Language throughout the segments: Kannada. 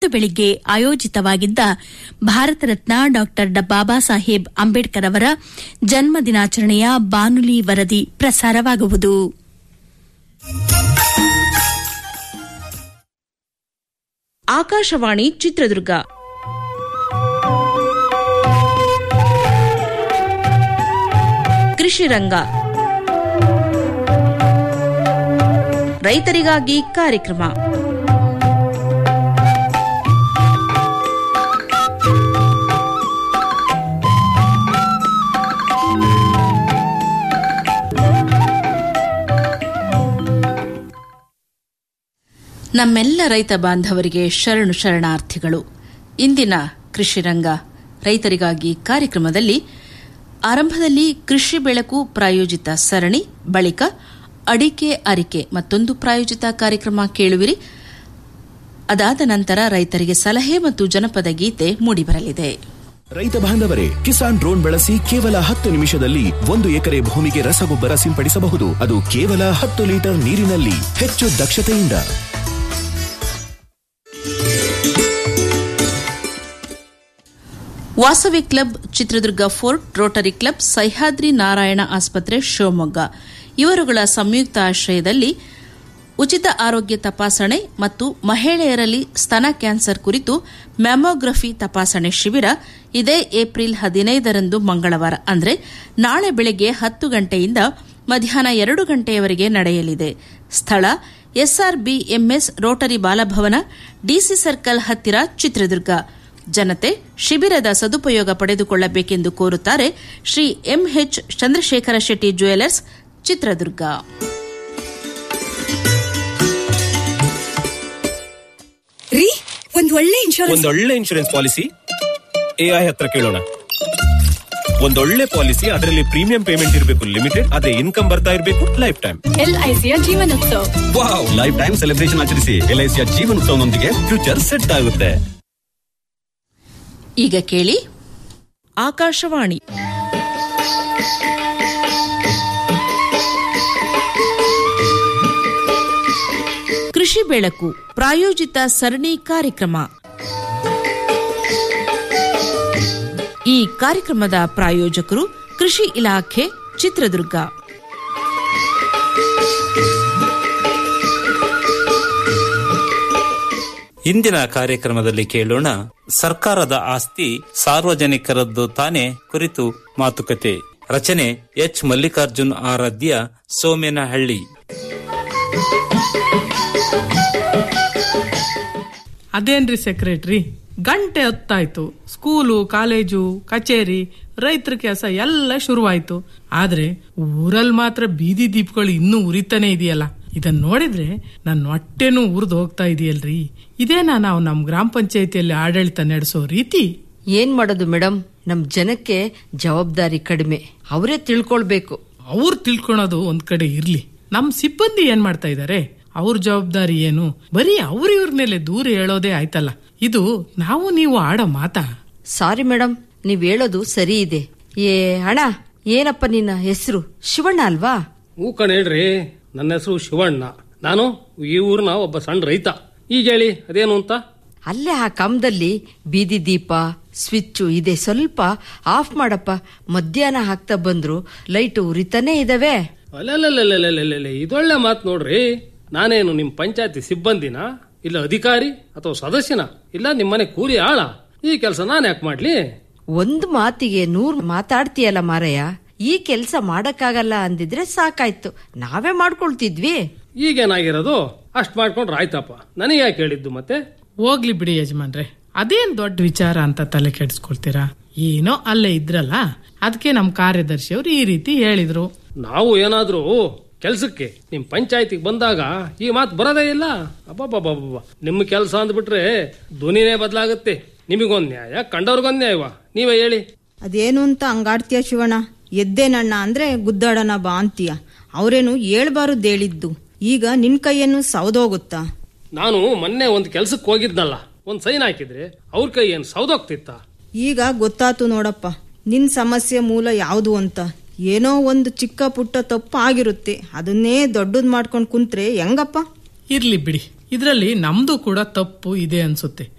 ಬೆಳಿಗ್ಗೆ ಆಯೋಜಿತವಾಗಿದ್ದ ಭಾರತ ರತ್ನ ಡಾ ಬಾಬಾ ಸಾಹೇಬ್ ಅಂಬೇಡ್ಕರ್ ಅವರ ಜನ್ಮ ದಿನಾಚರಣೆಯ ಬಾನುಲಿ ವರದಿ ಪ್ರಸಾರವಾಗುವುದು ಆಕಾಶವಾಣಿ ಚಿತ್ರದುರ್ಗ ಕೃಷಿ ರಂಗ ರೈತರಿಗಾಗಿ ಕಾರ್ಯಕ್ರಮ ನಮ್ಮೆಲ್ಲ ರೈತ ಬಾಂಧವರಿಗೆ ಶರಣು ಶರಣಾರ್ಥಿಗಳು ಇಂದಿನ ಕೃಷಿ ರಂಗ ರೈತರಿಗಾಗಿ ಕಾರ್ಯಕ್ರಮದಲ್ಲಿ ಆರಂಭದಲ್ಲಿ ಕೃಷಿ ಬೆಳಕು ಪ್ರಾಯೋಜಿತ ಸರಣಿ ಬಳಿಕ ಅಡಿಕೆ ಅರಿಕೆ ಮತ್ತೊಂದು ಪ್ರಾಯೋಜಿತ ಕಾರ್ಯಕ್ರಮ ಕೇಳುವಿರಿ ಅದಾದ ನಂತರ ರೈತರಿಗೆ ಸಲಹೆ ಮತ್ತು ಜನಪದ ಗೀತೆ ಮೂಡಿಬರಲಿದೆ ರೈತ ಬಾಂಧವರೇ ಕಿಸಾನ್ ಡ್ರೋನ್ ಬಳಸಿ ಕೇವಲ ಹತ್ತು ನಿಮಿಷದಲ್ಲಿ ಒಂದು ಎಕರೆ ಭೂಮಿಗೆ ರಸಗೊಬ್ಬರ ಸಿಂಪಡಿಸಬಹುದು ಅದು ಕೇವಲ ಹತ್ತು ಲೀಟರ್ ನೀರಿನಲ್ಲಿ ಹೆಚ್ಚು ದಕ್ಷತೆಯಿಂದ Vasavi club Chitradurga fort rotary club Sahyadri Narayana ಆಸ್ಪತ್ರೆ ಶಿವಮೊಗ್ಗ ಇವರುಗಳ ಸಂಯುಕ್ತ ಆಶ್ರಯದಲ್ಲಿ ಉಚಿತ ಆರೋಗ್ಯ ತಪಾಸಣೆ ಮತ್ತು ಮಹಿಳೆಯರಲ್ಲಿ ಸ್ತನ ಕ್ಯಾನ್ಸರ್ ಕುರಿತು ಮ್ಯಾಮೋಗ್ರಫಿ ತಪಾಸಣೆ ಶಿಬಿರ ಇದೇ ಏಪ್ರಿಲ್ ಹದಿನೈದರಂದು ಮಂಗಳವಾರ ಅಂದರೆ ನಾಳೆ ಬೆಳಗ್ಗೆ ಹತ್ತು ಗಂಟೆಯಿಂದ ಮಧ್ಯಾಹ್ನ ಎರಡು ಗಂಟೆಯವರೆಗೆ ನಡೆಯಲಿದೆ ಸ್ಥಳ SRBMS rotary Balabhavan DC circle ಹತ್ತಿರ ಚಿತ್ರದುರ್ಗ ಜನತೆ ಶಿಬಿರದ ಸದುಪಯೋಗ ಪಡೆದುಕೊಳ್ಳಬೇಕೆಂದು ಕೋರುತ್ತಾರೆ ಶ್ರೀ ಎಂಎಚ್ ಚಂದ್ರಶೇಖರ ಶೆಟ್ಟಿ ಜ್ಯುವೆಲರ್ಸ್ ಚಿತ್ರದುರ್ಗ ರೀ ಒಂದ್ ಒಳ್ಳೆ ಇನ್ಶೂರೆನ್ಸ್ ಒಂದೊಳ್ಳೆ ಇನ್ಶೂರೆನ್ಸ್ ಪಾಲಿಸಿ ಎಐ ಹತ್ರ ಕೇಳೋಣ ಒಂದೊಳ್ಳೆ ಪಾಲಿಸಿ ಅದರಲ್ಲಿ ಪ್ರೀಮಿಯಂ ಪೇಮೆಂಟ್ ಇರಬೇಕು ಲಿಮಿಟೆಡ್ ಅದೇ ಇನ್ಕಮ್ ಬರ್ತಾ ಇರಬೇಕು ಲೈಫ್ ಟೈಮ್ ಎಲ್ಐಸಿಯ Jeevan Utsav wow life time celebration ಆಚರಿಸಿ ಎಲ್ಐಸಿಯ ಜೀವನೋತ್ಸವನೊಂದಿಗೆ ಫ್ಯೂಚರ್ ಸೆಟ್ ಆಗುತ್ತೆ ಈಗ ಕೇಳಿ ಆಕಾಶವಾಣಿ ಕೃಷಿ ಬೆಳಕು ಪ್ರಾಯೋಜಿತ ಸರಣಿ ಕಾರ್ಯಕ್ರಮ ಈ ಕಾರ್ಯಕ್ರಮದ ಪ್ರಾಯೋಜಕರು ಕೃಷಿ ಇಲಾಖೆ ಚಿತ್ರದುರ್ಗ ಇಂದಿನ ಕಾರ್ಯಕ್ರಮದಲ್ಲಿ ಕೇಳೋಣ ಸರ್ಕಾರದ ಆಸ್ತಿ ಸಾರ್ವಜನಿಕರದ್ದು ತಾನೇ ಕುರಿತು ಮಾತುಕತೆ ರಚನೆ ಎಚ್ ಮಲ್ಲಿಕಾರ್ಜುನ್ ಆರಾಧ್ಯ ಸೋಮೇನಹಳ್ಳಿ ಅದೇನ್ರಿ ಸೆಕ್ರೆಟ್ರಿ ಗಂಟೆ ಹೊತ್ತಾಯ್ತು ಸ್ಕೂಲು ಕಾಲೇಜು ಕಚೇರಿ ರೈತರ ಕೆಲಸ ಎಲ್ಲ ಶುರುವಾಯ್ತು ಆದ್ರೆ ಊರಲ್ಲಿ ಮಾತ್ರ ಬೀದಿ ದೀಪಗಳು ಇನ್ನೂ ಉರಿತಾನೆ ಇದೆಯಲ್ಲ ಇದನ್ನ ನೋಡಿದ್ರೆ ನನ್ನ ಹೊಟ್ಟೆನೂ ಉರಿದು ಹೋಗ್ತಾ ಇದೆಯಲ್ರಿ ಇದೇನಾ ನಾವು ನಮ್ ಗ್ರಾಮ ಪಂಚಾಯತಿಯಲ್ಲಿ ಆಡಳಿತ ನಡೆಸೋ ರೀತಿ ಏನ್ ಮಾಡೋದು ಮೇಡಮ್ ನಮ್ ಜನಕ್ಕೆ ಜವಾಬ್ದಾರಿ ಕಡಿಮೆ ಅವರೇ ತಿಳ್ಕೊಳ್ಬೇಕು ಅವ್ರು ತಿಳ್ಕೊಳೋದು ಒಂದ್ ಕಡೆ ಇರ್ಲಿ ನಮ್ ಸಿಬ್ಬಂದಿ ಏನ್ ಮಾಡ್ತಾ ಇದಾರೆ ಅವ್ರ ಜವಾಬ್ದಾರಿ ಏನು ಬರೀ ಅವ್ರ ಇವ್ರ ಮೇಲೆ ದೂರ ಹೇಳೋದೇ ಆಯ್ತಲ್ಲ ಇದು ನಾವು ನೀವು ಆಡೋ ಮಾತಾ ಸಾರಿ ಮೇಡಮ್ ನೀವ್ ಹೇಳೋದು ಸರಿ ಇದೆ ಏ ಅಣ್ಣ ಏನಪ್ಪ ನಿನ್ನ ಹೆಸರು ಶಿವಣ್ಣ ಅಲ್ವಾ ಹೂ ಕಣ್ ಹೇಳ್ರಿ ನನ್ನ ಹೆಸರು ಶಿವಣ್ಣ ನಾನು ಈ ಊರಿನ ಒಬ್ಬ ಸಣ್ಣ ರೈತ ಈಗ ಹೇಳಿ ಅದೇನು ಅಂತ ಅಲ್ಲೇ ಆ ಕಂಬದಲ್ಲಿ ಬೀದಿ ದೀಪ ಸ್ವಿಚ್ಚು ಇದೆ ಸ್ವಲ್ಪ ಆಫ್ ಮಾಡಪ್ಪ ಮಧ್ಯಾಹ್ನ ಹಾಕ್ತಾ ಬಂದ್ರು ಲೈಟ್ ಉರಿತಾನೆ ಇದಾವೆ ಅಲ್ಲಲ್ಲಲ್ಲಲ್ಲಲ್ಲಲ್ಲ ಇದೊಳ್ಳೆ ಮಾತು ನೋಡ್ರಿ ನಾನೇನು ನಿಮ್ ಪಂಚಾಯತಿ ಸಿಬ್ಬಂದಿನ ಇಲ್ಲ ಅಧಿಕಾರಿ ಅಥವಾ ಸದಸ್ಯನ ಇಲ್ಲ ನಿಮ್ಮನೆ ಕೂಲಿ ಆಳ ಈ ಕೆಲಸ ನಾನು ಯಾಕೆ ಮಾಡ್ಲಿ ಒಂದು ಮಾತಿಗೆ ನೂರ್ ಮಾತಾಡ್ತೀಯಲ್ಲ ಮಾರಯ್ಯ ಈ ಕೆಲ್ಸ ಮಾಡಕ್ಕಾಗಲ್ಲ ಅಂದಿದ್ರೆ ಸಾಕಾಯ್ತು ನಾವೇ ಮಾಡ್ಕೊಳ್ತಿದ್ವಿ ಈಗೇನಾಗಿರೋದು ಅಷ್ಟ್ ಮಾಡ್ಕೊಂಡ್ರೆ ಆಯ್ತಪ್ಪ ನನಗೆ ಯಾಕೆ ಹೇಳಿದ್ದು ಮತ್ತೆ ಹೋಗ್ಲಿ ಬಿಡಿ ಯಜಮಾನ್ರೆ ಅದೇನ್ ದೊಡ್ಡ ವಿಚಾರ ಅಂತ ತಲೆ ಕೆಡಿಸ್ಕೊಳ್ತೀರಾ ಏನೋ ಅಲ್ಲೇ ಇದ್ರಲ್ಲ ಅದಕ್ಕೆ ನಮ್ ಕಾರ್ಯದರ್ಶಿ ಅವ್ರು ಈ ರೀತಿ ಹೇಳಿದ್ರು ನಾವು ಏನಾದ್ರೂ ಕೆಲ್ಸಕ್ಕೆ ನಿಮ್ ಪಂಚಾಯತಿಗೆ ಬಂದಾಗ ಈ ಮಾತು ಬರೋದೇ ಇಲ್ಲ ಅಬ್ಬಬ್ಬಬ್ಬಬ್ಬ ನಿಮ್ಮ ಕೆಲಸ ಅಂದ್ಬಿಟ್ರೆ ಧ್ವನಿನೇ ಬದಲಾಗುತ್ತೆ ನಿಮಗೊಂದ್ ನ್ಯಾಯ ಕಂಡವ್ರಿಗೊಂದ್ ನ್ಯಾಯವಾ ನೀವೇ ಹೇಳಿ ಅದೇನು ಅಂತ ಹಂಗಾಡ್ತೀಯ ಶಿವಣ್ಣ ಎದ್ದೇನಣ್ಣ ಅಂದ್ರೆ ಗುದ್ದಾಡನ ಬಾ ಅಂತೀಯ ಅವರೇನು ಹೇಳ್ಬಾರ್ದು ಹೇಳಿದ್ದು ಈಗ ನಿನ್ ಕೈಯನ್ನು ಸೌದೋಗುತ್ತಾ ನಾನು ಮೊನ್ನೆ ಒಂದು ಕೆಲ್ಸಕ್ಕೆ ಹೋಗಿದ್ನಲ್ಲ ಒಂದ್ ಸೈನ್ ಹಾಕಿದ್ರೆ ಅವ್ರ ಕೈ ಏನ್ ಸೌದೋಗ್ತಿತ್ತ ಈಗ ಗೊತ್ತಾತು ನೋಡಪ್ಪ ನಿನ್ ಸಮಸ್ಯೆ ಮೂಲ ಯಾವುದು ಅಂತ ಏನೋ ಒಂದು ಚಿಕ್ಕ ಪುಟ್ಟ ತಪ್ಪು ಆಗಿರುತ್ತೆ ಅದನ್ನೇ ದೊಡ್ಡದ್ ಮಾಡ್ಕೊಂಡ್ ಕುಂತ್ರೆ ಹೆಂಗಪ್ಪ ಇರ್ಲಿ ಬಿಡಿ ಇದ್ರಲ್ಲಿ ನಮ್ದು ಕೂಡ ತಪ್ಪು ಇದೆ ಅನ್ಸುತ್ತೆ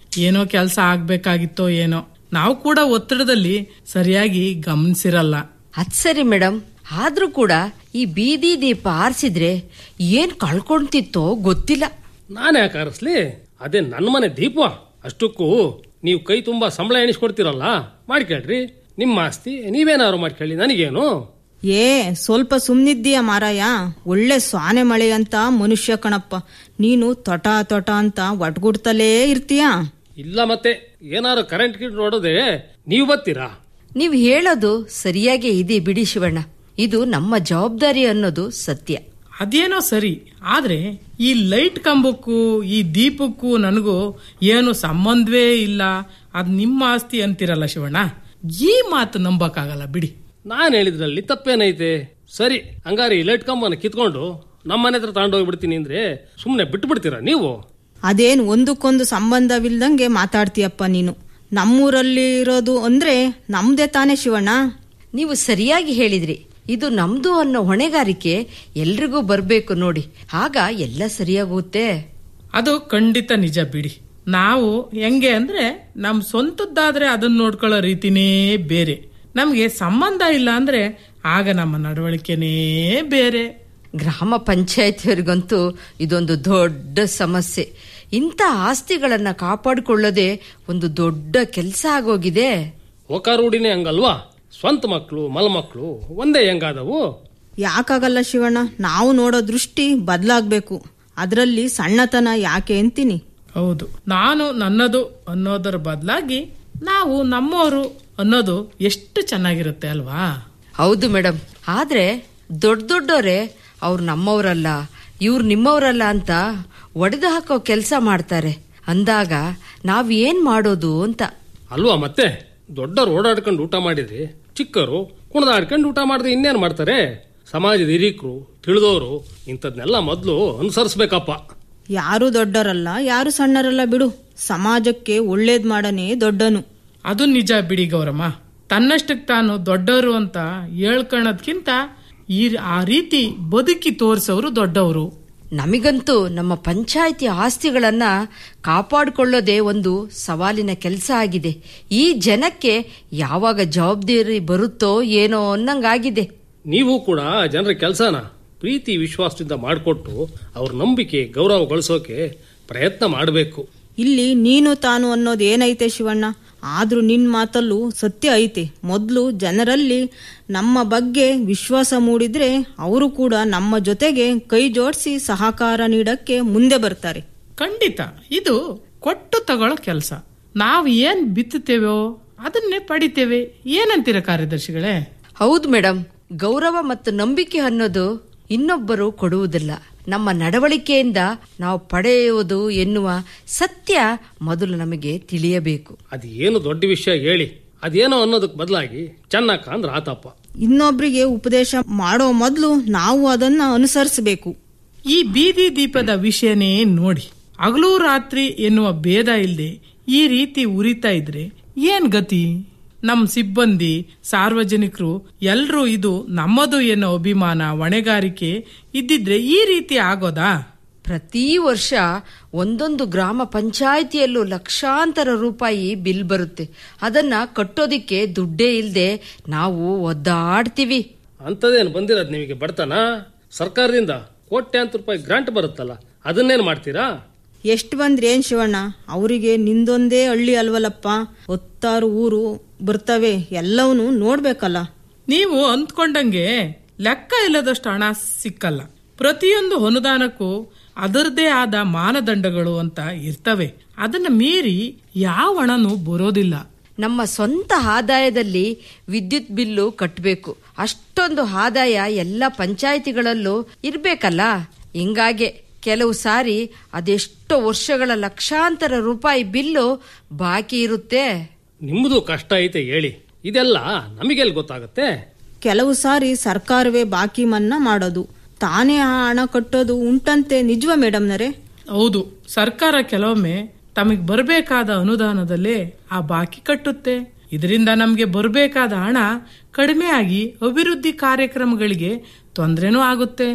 ಏನೋ ಕೆಲಸ ಆಗ್ಬೇಕಾಗಿತ್ತೋ ಏನೋ ನಾವು ಕೂಡ ಒತ್ತಡದಲ್ಲಿ ಸರಿಯಾಗಿ ಗಮನಿಸಿರಲ್ಲ ಅದ್ ಸರಿ ಮೇಡಮ್ ಆದ್ರೂ ಕೂಡ ಈ ಬೀದಿ ದೀಪ ಆರಿಸಿದ್ರೆ ಏನ್ ಕಳ್ಕೊಂತಿತ್ತೋ ಗೊತ್ತಿಲ್ಲ ನಾನೇ ಯಾಕೆ ಆರಿಸ್ಲಿ ಅದೇ ನನ್ನ ಮನೆ ದೀಪ ಅಷ್ಟಕ್ಕೂ ನೀವು ಕೈ ತುಂಬಾ ಸಂಬಳ ಎಣಿಸ್ಕೊಡ್ತೀರಲ್ಲ ಮಾಡ್ಕೇಳ್ರಿ ನಿಮ್ಮ ಆಸ್ತಿ ನೀವೇನಾದ್ರು ಮಾಡ್ಕೊಳ್ಳಿ ನನಗೇನು ಏ ಸ್ವಲ್ಪ ಸುಮ್ನಿದ್ದೀಯ ಮಾರಾಯ ಒಳ್ಳೆ ಸ್ವಾನೆ ಮಳೆ ಅಂತ ಮನುಷ್ಯ ಕಣಪ್ಪ ನೀನು ತೊಟ ತೊಟ ಅಂತ ಒಟ್ಗುಡ್ತಲೇ ಇರ್ತೀಯ ಇಲ್ಲ ಮತ್ತೆ ಏನಾರು ಕರೆಂಟ್ ಗಿಟ್ ನೋಡೋದೆ ನೀವು ಬರ್ತೀರಾ ನೀವ್ ಹೇಳೋದು ಸರಿಯಾಗೇ ಇದೆ ಬಿಡಿ ಶಿವಣ್ಣ ಇದು ನಮ್ಮ ಜವಾಬ್ದಾರಿ ಅನ್ನೋದು ಸತ್ಯ ಅದೇನೋ ಸರಿ ಆದ್ರೆ ಈ ಲೈಟ್ ಕಂಬಕ್ಕೂ ಈ ದೀಪಕ್ಕೂ ನನಗೂ ಏನು ಸಂಬಂಧವೇ ಇಲ್ಲ ಅದ್ ನಿಮ್ಮ ಆಸ್ತಿ ಅಂತಿರಲ್ಲ ಶಿವಣ್ಣ ಈ ಮಾತು ನಂಬಕ್ಕಾಗಲ್ಲ ಬಿಡಿ ನಾನು ಹೇಳಿದ್ರಲ್ಲಿ ತಪ್ಪೇನೈತೆ ಸರಿ ಹಂಗಾರೆ ಈ ಲೈಟ್ ಕಂಬನ ಕಿತ್ಕೊಂಡು ನಮ್ಮ ಮನೆ ಹತ್ರ ತಗೊಂಡೋಗ್ಬಿಡ್ತೀನಿ ಅಂದ್ರೆ ಸುಮ್ಮನೆ ಬಿಟ್ಟು ಬಿಡ್ತೀರಾ ನೀವು ಅದೇನ್ ಒಂದಕ್ಕೊಂದು ಸಂಬಂಧವಿಲ್ದಂಗೆ ಮಾತಾಡ್ತೀಯಪ್ಪ ನೀನು ನಮ್ಮೂರಲ್ಲಿ ಇರೋದು ಅಂದ್ರೆ ನಮ್ದೇ ತಾನೇ ಶಿವಣ್ಣ ನೀವು ಸರಿಯಾಗಿ ಹೇಳಿದ್ರಿ ಇದು ನಮ್ದು ಅನ್ನೋ ಹೊಣೆಗಾರಿಕೆ ಎಲ್ರಿಗೂ ಬರ್ಬೇಕು ನೋಡಿ ಆಗ ಎಲ್ಲ ಸರಿಯಾಗುತ್ತೆ ಅದು ಖಂಡಿತ ನಿಜ ಬಿಡಿ ನಾವು ಹೆಂಗೆ ಅಂದ್ರೆ ನಮ್ ಸ್ವಂತದ್ದಾದ್ರೆ ಅದನ್ನ ನೋಡ್ಕೊಳ್ಳೋ ರೀತಿನೇ ಬೇರೆ ನಮ್ಗೆ ಸಂಬಂಧ ಇಲ್ಲ ಅಂದ್ರೆ ಆಗ ನಮ್ಮ ನಡವಳಿಕೆನೇ ಬೇರೆ ಗ್ರಾಮ ಪಂಚಾಯತಿಯವರಿಗಂತೂ ಇದೊಂದು ದೊಡ್ಡ ಸಮಸ್ಯೆ ಇಂಥ ಆಸ್ತಿಗಳನ್ನ ಕಾಪಾಡಿಕೊಳ್ಳೋದೇ ಒಂದು ದೊಡ್ಡ ಕೆಲಸ ಆಗೋಗಿದೆ ರೂಢಿನೇ ಹಂಗಲ್ವಾ ಸ್ವಂತ ಮಕ್ಕಳು ಮಲ್ಮಕ್ಳು ಒಂದೇ ಹೆಂಗಾದವು ಯಾಕಾಗಲ್ಲ ಶಿವಣ್ಣ ನಾವು ನೋಡೋ ದೃಷ್ಟಿ ಬದಲಾಗ್ಬೇಕು ಅದರಲ್ಲಿ ಸಣ್ಣತನ ಯಾಕೆ ಅಂತೀನಿ ಹೌದು ನಾನು ನನ್ನದು ಅನ್ನೋದರ ಬದಲಾಗಿ ನಾವು ನಮ್ಮವರು ಅನ್ನೋದು ಎಷ್ಟು ಚೆನ್ನಾಗಿರುತ್ತೆ ಅಲ್ವಾ ಹೌದು ಮೇಡಮ್ ಆದ್ರೆ ದೊಡ್ಡ ದೊಡ್ಡೋರೆ ಅವ್ರು ನಮ್ಮವರಲ್ಲ ಇವ್ರು ನಿಮ್ಮವರಲ್ಲ ಅಂತ ಒಡೆದು ಹಾಕೋ ಕೆಲಸ ಮಾಡ್ತಾರೆ ಅಂದಾಗ ನಾವ್ ಏನ್ ಮಾಡೋದು ಅಂತ ಅಲ್ವಾ ಮತ್ತೆ ದೊಡ್ಡರು ಓಡಾಡ್ಕೊಂಡು ಊಟ ಮಾಡಿದ್ರಿ ಚಿಕ್ಕರು ಕುಣದಾಡ್ಕೊಂಡು ಊಟ ಮಾಡಿದ್ರೆ ಇನ್ನೇನ್ ಮಾಡ್ತಾರೆ ಸಮಾಜದ ಹಿರೀಕರು ತಿಳಿದವರು ಇಂಥದ್ನೆಲ್ಲ ಮೊದಲು ಅನುಸರಿಸ್ಬೇಕಪ್ಪ ಯಾರು ದೊಡ್ಡರಲ್ಲ ಯಾರು ಸಣ್ಣರಲ್ಲ ಬಿಡು ಸಮಾಜಕ್ಕೆ ಒಳ್ಳೇದ್ ಮಾಡನೇ ದೊಡ್ಡನು ಅದು ನಿಜ ಬಿಡಿ ಗೌರಮ್ಮ ತನ್ನಷ್ಟಕ್ಕೆ ತಾನು ದೊಡ್ಡವರು ಅಂತ ಹೇಳ್ಕೊಳ್ಳೋದ್ಕಿಂತ ಈ ಆ ರೀತಿ ಬದುಕಿ ತೋರಿಸೋರು ದೊಡ್ಡವರು ನಮಿಗಂತೂ ನಮ್ಮ ಪಂಚಾಯಿತಿ ಆಸ್ತಿಗಳನ್ನ ಕಾಪಾಡಿಕೊಳ್ಳೋದೇ ಒಂದು ಸವಾಲಿನ ಕೆಲಸ ಆಗಿದೆ ಈ ಜನಕ್ಕೆ ಯಾವಾಗ ಜವಾಬ್ದಾರಿ ಬರುತ್ತೋ ಏನೋ ಅನ್ನಂಗಾಗಿದೆ ನೀವು ಕೂಡ ಜನರ ಕೆಲಸನ ಪ್ರೀತಿ ವಿಶ್ವಾಸದಿಂದ ಮಾಡಿಕೊಟ್ಟು ಅವ್ರ ನಂಬಿಕೆ ಗೌರವ ಗಳಿಸೋಕೆ ಪ್ರಯತ್ನ ಮಾಡಬೇಕು ಇಲ್ಲಿ ನೀನು ತಾನು ಅನ್ನೋದು ಏನೈತೆ ಶಿವಣ್ಣ ಆದ್ರೂ ನಿನ್ ಮಾತಲ್ಲೂ ಸತ್ಯ ಐತೆ ಮೊದ್ಲು ಜನರಲ್ಲಿ ನಮ್ಮ ಬಗ್ಗೆ ವಿಶ್ವಾಸ ಮೂಡಿದ್ರೆ ಅವರು ಕೂಡ ನಮ್ಮ ಜೊತೆಗೆ ಕೈ ಜೋಡಿಸಿ ಸಹಕಾರ ನೀಡಕ್ಕೆ ಮುಂದೆ ಬರ್ತಾರೆ ಖಂಡಿತ ಇದು ಕೊಟ್ಟು ತಗೊಳ್ಳೋ ಕೆಲಸ ನಾವು ಏನ್ ಬಿತ್ತುತ್ತೇವೋ ಅದನ್ನೇ ಪಡಿತೇವೆ ಏನಂತೀರ ಕಾರ್ಯದರ್ಶಿಗಳೇ ಹೌದು ಮೇಡಮ್ ಗೌರವ ಮತ್ತು ನಂಬಿಕೆ ಅನ್ನೋದು ಇನ್ನೊಬ್ಬರು ಕೊಡುವುದಿಲ್ಲ ನಮ್ಮ ನಡವಳಿಕೆಯಿಂದ ನಾವು ಪಡೆಯುವುದು ಎನ್ನುವ ಸತ್ಯ ಮೊದಲು ನಮಗೆ ತಿಳಿಯಬೇಕು ಅದೇನು ದೊಡ್ಡ ವಿಷಯ ಹೇಳಿ ಅದೇನೋ ಅನ್ನೋದಕ್ಕೆ ಬದಲಾಗಿ ಚೆನ್ನಾಕ ಅಂದ್ರೆ ಆತಪ್ಪ ಇನ್ನೊಬ್ರಿಗೆ ಉಪದೇಶ ಮಾಡೋ ಮೊದ್ಲು ನಾವು ಅದನ್ನ ಅನುಸರಿಸಬೇಕು ಈ ಬೀದಿ ದೀಪದ ವಿಷಯನೇ ನೋಡಿ ಹಗಲು ರಾತ್ರಿ ಎನ್ನುವ ಭೇದ ಇಲ್ಲದೆ ಈ ರೀತಿ ಉರಿತಾ ಇದ್ರೆ ಏನ್ ಗತಿ ನಮ್ ಸಿಬ್ಬಂದಿ ಸಾರ್ವಜನಿಕರು ಎಲ್ರೂ ಇದು ನಮ್ಮದು ಎನ್ನೋ ಅಭಿಮಾನ ಹೊಣೆಗಾರಿಕೆ ಇದ್ದಿದ್ರೆ ಈ ರೀತಿ ಆಗೋದಾ ಪ್ರತಿ ವರ್ಷ ಒಂದೊಂದು ಗ್ರಾಮ ಪಂಚಾಯಿತಿಯಲ್ಲೂ ಲಕ್ಷಾಂತರ ರೂಪಾಯಿ ಬಿಲ್ ಬರುತ್ತೆ ಅದನ್ನ ಕಟ್ಟೋದಿಕ್ಕೆ ದುಡ್ಡೇ ಇಲ್ಲದೆ ನಾವು ಒದ್ದಾಡ್ತೀವಿ ಅಂಥದ್ದೇನು ಬಂದಿರೋದು ನಿಮಗೆ ಬಡತನ ಸರ್ಕಾರದಿಂದ ಕೋಟ್ಯಾಂತರ ರೂಪಾಯಿ ಗ್ರಾಂಟ್ ಬರುತ್ತಲ್ಲ ಅದನ್ನೇನು ಮಾಡ್ತೀರಾ ಎಷ್ಟು ಬಂದ್ರೆ ಏನ್ ಶಿವಣ್ಣ ಅವರಿಗೆ ನಿಂದೊಂದೇ ಹಳ್ಳಿ ಅಲ್ವಲ್ಲಪ್ಪ ಹೊತ್ತಾರು ಊರು ಬರ್ತವೆ ಎಲ್ಲವನ್ನೂ ನೋಡ್ಬೇಕಲ್ಲ ನೀವು ಅಂದ್ಕೊಂಡಂಗೆ ಲೆಕ್ಕ ಇಲ್ಲದಷ್ಟು ಹಣ ಸಿಕ್ಕಲ್ಲ ಪ್ರತಿಯೊಂದು ಅನುದಾನಕ್ಕೂ ಅದರದೇ ಆದ ಮಾನದಂಡಗಳು ಅಂತ ಇರ್ತವೆ ಅದನ್ನ ಮೀರಿ ಯಾವ ಹಣನೂ ಬರೋದಿಲ್ಲ ನಮ್ಮ ಸ್ವಂತ ಆದಾಯದಲ್ಲಿ ವಿದ್ಯುತ್ ಬಿಲ್ಲು ಕಟ್ಟಬೇಕು ಅಷ್ಟೊಂದು ಆದಾಯ ಎಲ್ಲ ಪಂಚಾಯಿತಿಗಳಲ್ಲೂ ಇರ್ಬೇಕಲ್ಲ ಹಿಂಗಾಗೆ ಕೆಲವು ಸಾರಿ ಅದೆಷ್ಟೋ ವರ್ಷಗಳ ಲಕ್ಷಾಂತರ ರೂಪಾಯಿ ಬಿಲ್ಲು ಬಾಕಿ ಇರುತ್ತೆ ನಿಮ್ಮದು ಕಷ್ಟ ಐತೆ ಹೇಳಿ ಇದೆಲ್ಲ ನಮಗೆಲ್ಲಿ ಗೊತ್ತಾಗತ್ತೆ ಕೆಲವು ಸಾರಿ ಸರ್ಕಾರವೇ ಬಾಕಿ ಮನ್ನಾ ಮಾಡೋದು ತಾನೇ ಆ ಹಣ ಕಟ್ಟೋದು ಉಂಟಂತೆ ನಿಜವ ಮೇಡಮ್ನರೇ ಹೌದು ಸರ್ಕಾರ ಕೆಲವೊಮ್ಮೆ ತಮಗೆ ಬರಬೇಕಾದ ಅನುದಾನದಲ್ಲೇ ಆ ಬಾಕಿ ಕಟ್ಟುತ್ತೆ ಇದರಿಂದ ನಮಗೆ ಬರಬೇಕಾದ ಹಣ ಕಡಿಮೆ ಆಗಿ ಅಭಿವೃದ್ಧಿ ಕಾರ್ಯಕ್ರಮಗಳಿಗೆ ತೊಂದರೆನೂ ಆಗುತ್ತೆ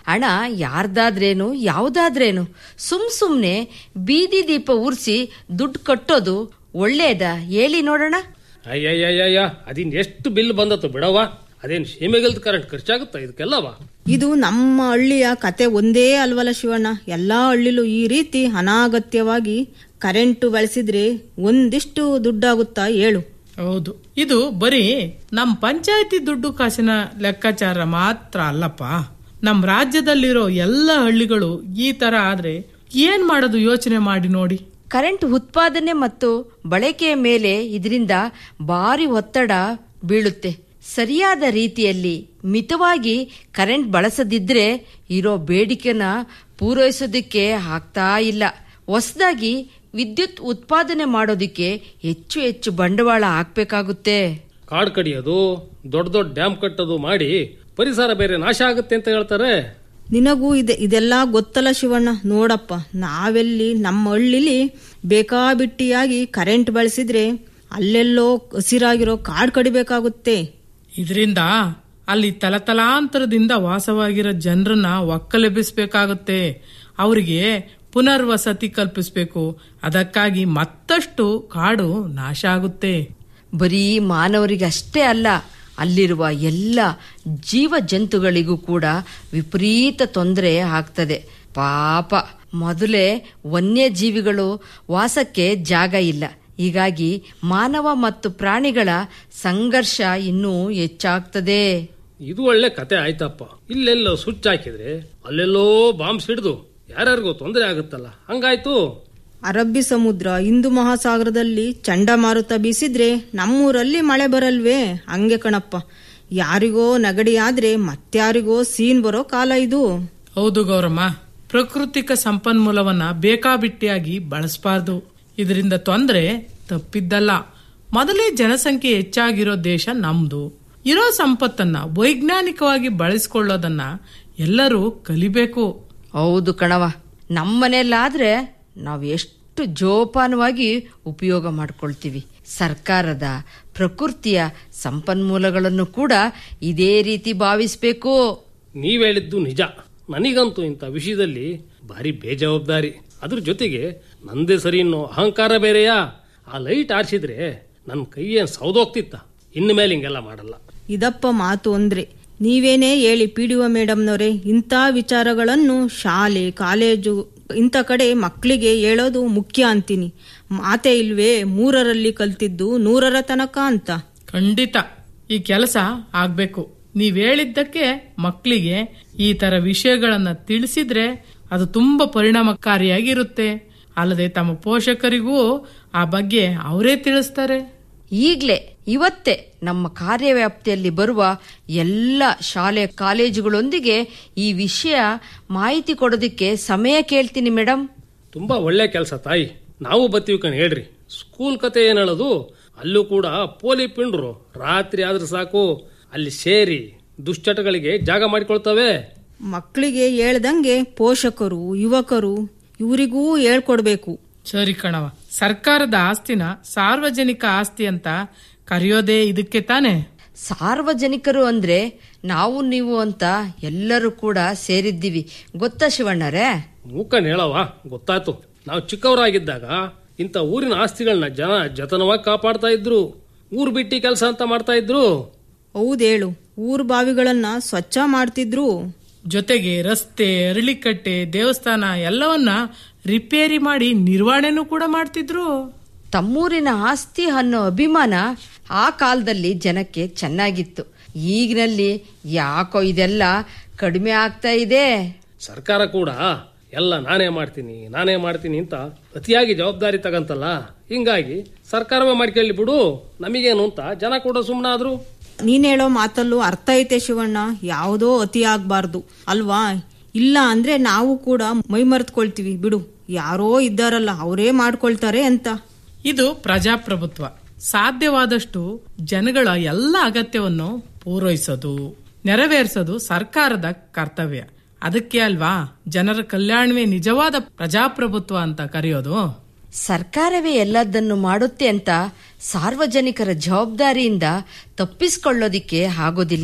ಹಣ ಯಾರ್ದಾದ್ರೇನು ಯಾವ್ದಾದ್ರೇನು ಸುಮ್ ಸುಮ್ನೆ ಬೀದಿ ದೀಪ ಉರ್ಸಿ ದುಡ್ಡು ಕಟ್ಟೋದು ಒಳ್ಳೇದ ಹೇಳಿ ನೋಡೋಣ ಅಯ್ಯಯ್ಯಯ್ಯ ಅದಿನ್ ಎಷ್ಟು ಬಿಲ್ ಬಂದತ್ತು ಬಿಡವ್ವ ಅದೇನ್ ಸೀಮೆಗಲ್ದ ಕರೆಂಟ್ ಖರ್ಚಾಗುತ್ತಾ ಇದಕ್ಕೆಲ್ಲವಾ ಇದು ನಮ್ಮ ಹಳ್ಳಿಯ ಕತೆ ಒಂದೇ ಅಲ್ವಲ್ಲ ಶಿವಣ್ಣ ಎಲ್ಲಾ ಹಳ್ಳಿಲೂ ಈ ರೀತಿ ಅನಾಗತ್ಯವಾಗಿ ಕರೆಂಟು ಬಳಸಿದ್ರೆ ಒಂದಿಷ್ಟು ದುಡ್ಡಾಗುತ್ತಾ ಹೇಳು ಹೌದು ಇದು ಬರೀ ನಮ್ ಪಂಚಾಯತಿ ದುಡ್ಡು ಕಾಸಿನ ಲೆಕ್ಕಾಚಾರ ಮಾತ್ರ ಅಲ್ಲಪ್ಪ ನಮ್ ರಾಜ್ಯದಲ್ಲಿರೋ ಎಲ್ಲ ಹಳ್ಳಿಗಳು ಈ ತರ ಆದ್ರೆ ಏನ್ ಮಾಡೋದು ಯೋಚನೆ ಮಾಡಿ ನೋಡಿ ಕರೆಂಟ್ ಉತ್ಪಾದನೆ ಮತ್ತು ಬಳಕೆಯ ಮೇಲೆ ಇದರಿಂದ ಭಾರಿ ಒತ್ತಡ ಬೀಳುತ್ತೆ ಸರಿಯಾದ ರೀತಿಯಲ್ಲಿ ಮಿತವಾಗಿ ಕರೆಂಟ್ ಬಳಸದಿದ್ರೆ ಇರೋ ಬೇಡಿಕೆನ ಪೂರೈಸೋದಕ್ಕೆ ಆಗ್ತಾ ಇಲ್ಲ ಹೊಸದಾಗಿ ವಿದ್ಯುತ್ ಉತ್ಪಾದನೆ ಮಾಡೋದಕ್ಕೆ ಹೆಚ್ಚು ಹೆಚ್ಚು ಬಂಡವಾಳ ಹಾಕ್ಬೇಕಾಗುತ್ತೆ ಕಾಡ್ ಕಡಿಯೋದು ದೊಡ್ಡ ದೊಡ್ಡ ಡ್ಯಾಮ್ ಕಟ್ಟೋದು ಮಾಡಿ ಪರಿಸರ ಬೇರೆ ನಾಶ ಆಗುತ್ತೆ ಅಂತ ಹೇಳ್ತಾರೆ ನಿನಗೂ ಇದೆ ಇದೆಲ್ಲ ಗೊತ್ತಲ್ಲ ಶಿವಣ್ಣ ನೋಡಪ್ಪ ನಾವೆಲ್ಲಿ ನಮ್ಮ ಹಳ್ಳಿಲಿ ಬೇಕಾಬಿಟ್ಟಿಯಾಗಿ ಕರೆಂಟ್ ಬಳಸಿದ್ರೆ ಅಲ್ಲೆಲ್ಲೋ ಹಸಿರಾಗಿರೋ ಕಾಡ್ ಕಡಿಬೇಕಾಗುತ್ತೆ ಇದರಿಂದ ಅಲ್ಲಿ ತಲತಲಾಂತರದಿಂದ ವಾಸವಾಗಿರೋ ಜನರನ್ನ ಒಕ್ಕಲೆಬ್ಬಿಸ್ಬೇಕಾಗುತ್ತೆ ಅವರಿಗೆ ಪುನರ್ವಸತಿ ಕಲ್ಪಿಸ್ಬೇಕು ಅದಕ್ಕಾಗಿ ಮತ್ತಷ್ಟು ಕಾಡು ನಾಶ ಆಗುತ್ತೆ ಬರೀ ಮಾನವರಿಗೆ ಅಷ್ಟೇ ಅಲ್ಲ ಅಲ್ಲಿರುವ ಎಲ್ಲ ಜೀವ ಜಂತುಗಳಿಗೂ ಕೂಡ ವಿಪರೀತ ತೊಂದರೆ ಆಗ್ತದೆ ಪಾಪ ಮೊದಲೇ ವನ್ಯಜೀವಿಗಳು ವಾಸಕ್ಕೆ ಜಾಗ ಇಲ್ಲ ಹೀಗಾಗಿ ಮಾನವ ಮತ್ತು ಪ್ರಾಣಿಗಳ ಸಂಘರ್ಷ ಇನ್ನೂ ಹೆಚ್ಚಾಗ್ತದೆ ಇದು ಒಳ್ಳೆ ಕತೆ ಆಯ್ತಪ್ಪ ಇಲ್ಲೆಲ್ಲೋ ಸ್ವಿಚ್ ಹಾಕಿದ್ರೆ ಅಲ್ಲೆಲ್ಲೋ ಬಾಂಬ್ಸ್ ಹಿಡಿದು ಯಾರ್ಯಾರಿಗೂ ತೊಂದರೆ ಆಗುತ್ತಲ್ಲ ಹಂಗಾಯ್ತು ಅರಬ್ಬಿ ಸಮುದ್ರ ಹಿಂದೂ ಮಹಾಸಾಗರದಲ್ಲಿ ಚಂಡಮಾರುತ ಬೀಸಿದ್ರೆ ನಮ್ಮೂರಲ್ಲಿ ಮಳೆ ಬರಲ್ವೇ ಹಂಗೆ ಕಣಪ್ಪ ಯಾರಿಗೋ ನಗಡಿ ಆದ್ರೆ ಮತ್ಯಾರಿಗೋ ಸೀನ್ ಬರೋ ಕಾಲ ಇದು ಹೌದು ಗೌರಮ್ಮ ಪ್ರಾಕೃತಿಕ ಸಂಪನ್ಮೂಲವನ್ನ ಬೇಕಾಬಿಟ್ಟಿಯಾಗಿ ಬಳಸಬಾರ್ದು ಇದರಿಂದ ತೊಂದರೆ ತಪ್ಪಿದ್ದಲ್ಲ ಮೊದಲೇ ಜನಸಂಖ್ಯೆ ಹೆಚ್ಚಾಗಿರೋ ದೇಶ ನಮ್ದು ಇರೋ ಸಂಪತ್ತನ್ನ ವೈಜ್ಞಾನಿಕವಾಗಿ ಬಳಸಿಕೊಳ್ಳೋದನ್ನ ಎಲ್ಲರೂ ಕಲಿಬೇಕು ಹೌದು ಕಣವ ನಮ್ಮನೆಯಲ್ಲಾದ್ರೆ ನಾವು ಎಷ್ಟು ಜೋಪಾನವಾಗಿ ಉಪಯೋಗ ಮಾಡ್ಕೊಳ್ತೀವಿ ಸರ್ಕಾರದ ಪ್ರಕೃತಿಯ ಸಂಪನ್ಮೂಲಗಳನ್ನು ಕೂಡ ಇದೇ ರೀತಿ ಭಾವಿಸ್ಬೇಕು ನೀವ್ ಹೇಳಿದ್ದು ನಿಜ ನನಗಂತೂ ಇಂಥ ವಿಷಯದಲ್ಲಿ ಭಾರಿ ಬೇಜವಾಬ್ದಾರಿ ಅದ್ರ ಜೊತೆಗೆ ನಂದೇ ಸರಿ ಅನ್ನೋ ಅಹಂಕಾರ ಬೇರೆಯಾ ಆ ಲೈಟ್ ಆರಿಸಿದ್ರೆ ನನ್ನ ಕೈಯೇನ್ ಸೌದೋಗ್ತಿತ್ತ ಇನ್ನು ಮೇಲೆ ಹಿಂಗೆಲ್ಲ ಮಾಡಲ್ಲ ಇದಪ್ಪ ಮಾತು ಅಂದ್ರೆ ನೀವೇನೇ ಹೇಳಿ ಪಿ ಡಿ ಒ ಮೇಡಮ್ನವರೇ ಇಂಥ ವಿಚಾರಗಳನ್ನು ಶಾಲೆ ಕಾಲೇಜು ಇಂಥ ಕಡೆ ಮಕ್ಕಳಿಗೆ ಹೇಳೋದು ಮುಖ್ಯ ಅಂತೀನಿ ಮಾತೇ ಇಲ್ವೇ ಮೂರರಲ್ಲಿ ಕಲ್ತಿದ್ದು ನೂರರ ತನಕ ಅಂತ ಖಂಡಿತ ಈ ಕೆಲಸ ಆಗ್ಬೇಕು ನೀವ್ ಹೇಳಿದ್ದಕ್ಕೆ ಮಕ್ಕಳಿಗೆ ಈ ತರ ವಿಷಯಗಳನ್ನ ತಿಳಿಸಿದ್ರೆ ಅದು ತುಂಬಾ ಪರಿಣಾಮಕಾರಿಯಾಗಿರುತ್ತೆ ಅಲ್ಲದೆ ತಮ್ಮ ಪೋಷಕರಿಗೂ ಆ ಬಗ್ಗೆ ಅವರೇ ತಿಳಿಸ್ತಾರೆ ಈಗ್ಲೇ ಇವತ್ತೇ ನಮ್ಮ ಕಾರ್ಯವ್ಯಾಪ್ತಿಯಲ್ಲಿ ಬರುವ ಎಲ್ಲ ಶಾಲೆ ಕಾಲೇಜುಗಳೊಂದಿಗೆ ಈ ವಿಷಯ ಮಾಹಿತಿ ಕೊಡೋದಕ್ಕೆ ಸಮಯ ಕೇಳ್ತೀನಿ ಮೇಡಮ್ ತುಂಬಾ ಒಳ್ಳೆ ಕೆಲಸ ತಾಯಿ ನಾವು ಬತ್ತೀವಿ ಕಣ್ ಹೇಳ್ರಿ ಸ್ಕೂಲ್ ಕತೆ ಏನ್ ಹೇಳೋದು ಅಲ್ಲೂ ಕೂಡ ಪೋಲಿ ಪಿಂಡ್ರು ರಾತ್ರಿ ಆದ್ರೆ ಸಾಕು ಅಲ್ಲಿ ಸೇರಿ ದುಶ್ಚಟಗಳಿಗೆ ಜಾಗ ಮಾಡಿಕೊಳ್ತವೆ ಮಕ್ಕಳಿಗೆ ಹೇಳ್ದಂಗೆ ಪೋಷಕರು ಯುವಕರು ಇವರಿಗೂ ಹೇಳ್ಕೊಡ್ಬೇಕು ಸರಿ ಕಣವ ಸರ್ಕಾರದ ಆಸ್ತಿನ ಸಾರ್ವಜನಿಕ ಆಸ್ತಿ ಅಂತ ಕರೆಯೋದೇ ಇದಕ್ಕೆ ತಾನೆ ಸಾರ್ವಜನಿಕರು ಅಂದ್ರೆ ನಾವು ನೀವು ಅಂತ ಎಲ್ಲರೂ ಕೂಡ ಸೇರಿದ್ದೀವಿ ಗೊತ್ತಾ ಶಿವಣ್ಣರೇ ಮೂಕನ್ ಹೇಳವ ಗೊತ್ತಾಯ್ತು ನಾವು ಚಿಕ್ಕವರಾಗಿದ್ದಾಗ ಇಂಥ ಊರಿನ ಆಸ್ತಿಗಳನ್ನ ಜನ ಜತನವಾಗಿ ಕಾಪಾಡ್ತಾ ಇದ್ರು ಊರ್ ಬಿಟ್ಟಿ ಕೆಲಸ ಅಂತ ಮಾಡ್ತಾ ಇದ್ರು ಹೌದೇಳು ಊರ್ ಬಾವಿಗಳನ್ನ ಸ್ವಚ್ಛ ಮಾಡ್ತಿದ್ರು ಜೊತೆಗೆ ರಸ್ತೆ ಅರಳಿಕಟ್ಟೆ ದೇವಸ್ಥಾನ ಎಲ್ಲವನ್ನ ರಿಪೇರಿ ಮಾಡಿ ನಿರ್ವಹಣೆನೂ ಕೂಡ ಮಾಡ್ತಿದ್ರು ತಮ್ಮೂರಿನ ಆಸ್ತಿ ಅನ್ನೋ ಅಭಿಮಾನ ಆ ಕಾಲದಲ್ಲಿ ಜನಕ್ಕೆ ಚೆನ್ನಾಗಿತ್ತು ಈಗಿನಲ್ಲಿ ಯಾಕೋ ಇದೆಲ್ಲ ಕಡಿಮೆ ಆಗ್ತಾ ಇದೆ ಸರ್ಕಾರ ಕೂಡ ಎಲ್ಲ ನಾನೇ ಮಾಡ್ತೀನಿ ನಾನೇ ಮಾಡ್ತೀನಿ ಅಂತ ಅತಿಯಾಗಿ ಜವಾಬ್ದಾರಿ ತಗಂತಲ್ಲ ಹಿಂಗಾಗಿ ಸರ್ಕಾರವೇ ಮಾಡ್ಕೊಳ್ಳಿ ಬಿಡು ನಮಗೇನು ಅಂತ ಜನ ಕೂಡ ಸುಮ್ಮನಾದ್ರು ನೀನ್ ಹೇಳೋ ಮಾತಲ್ಲೂ ಅರ್ಥ ಐತೆ ಶಿವಣ್ಣ ಯಾವುದೋ ಅತಿ ಆಗ್ಬಾರ್ದು ಅಲ್ವಾ ಇಲ್ಲ ಅಂದ್ರೆ ನಾವು ಕೂಡ ಮೈ ಮರೆತ್ಕೊಳ್ತೀವಿ ಬಿಡು ಯಾರೋ ಇದ್ದಾರಲ್ಲ ಅವರೇ ಮಾಡ್ಕೊಳ್ತಾರೆ ಅಂತ ಇದು ಪ್ರಜಾಪ್ರಭುತ್ವ ಸಾಧ್ಯವಾದಷ್ಟು ಜನಗಳ ಎಲ್ಲ ಅಗತ್ಯವನ್ನು ಪೂರೈಸೋದು ನೆರವೇರಿಸೋದು ಸರ್ಕಾರದ ಕರ್ತವ್ಯ ಅದಕ್ಕೆ ಅಲ್ವಾ ಜನರ ಕಲ್ಯಾಣವೇ ನಿಜವಾದ ಪ್ರಜಾಪ್ರಭುತ್ವ ಅಂತ ಕರೆಯೋದು ಸರ್ಕಾರವೇ ಎಲ್ಲದನ್ನು ಮಾಡುತ್ತೆ ಅಂತ ಸಾರ್ವಜನಿಕರ ಜವಾಬ್ದಾರಿಯಿಂದ ತಪ್ಪಿಸ್ಕೊಳ್ಳೋದಿಕ್ಕೆ ಆಗೋದಿಲ್ಲ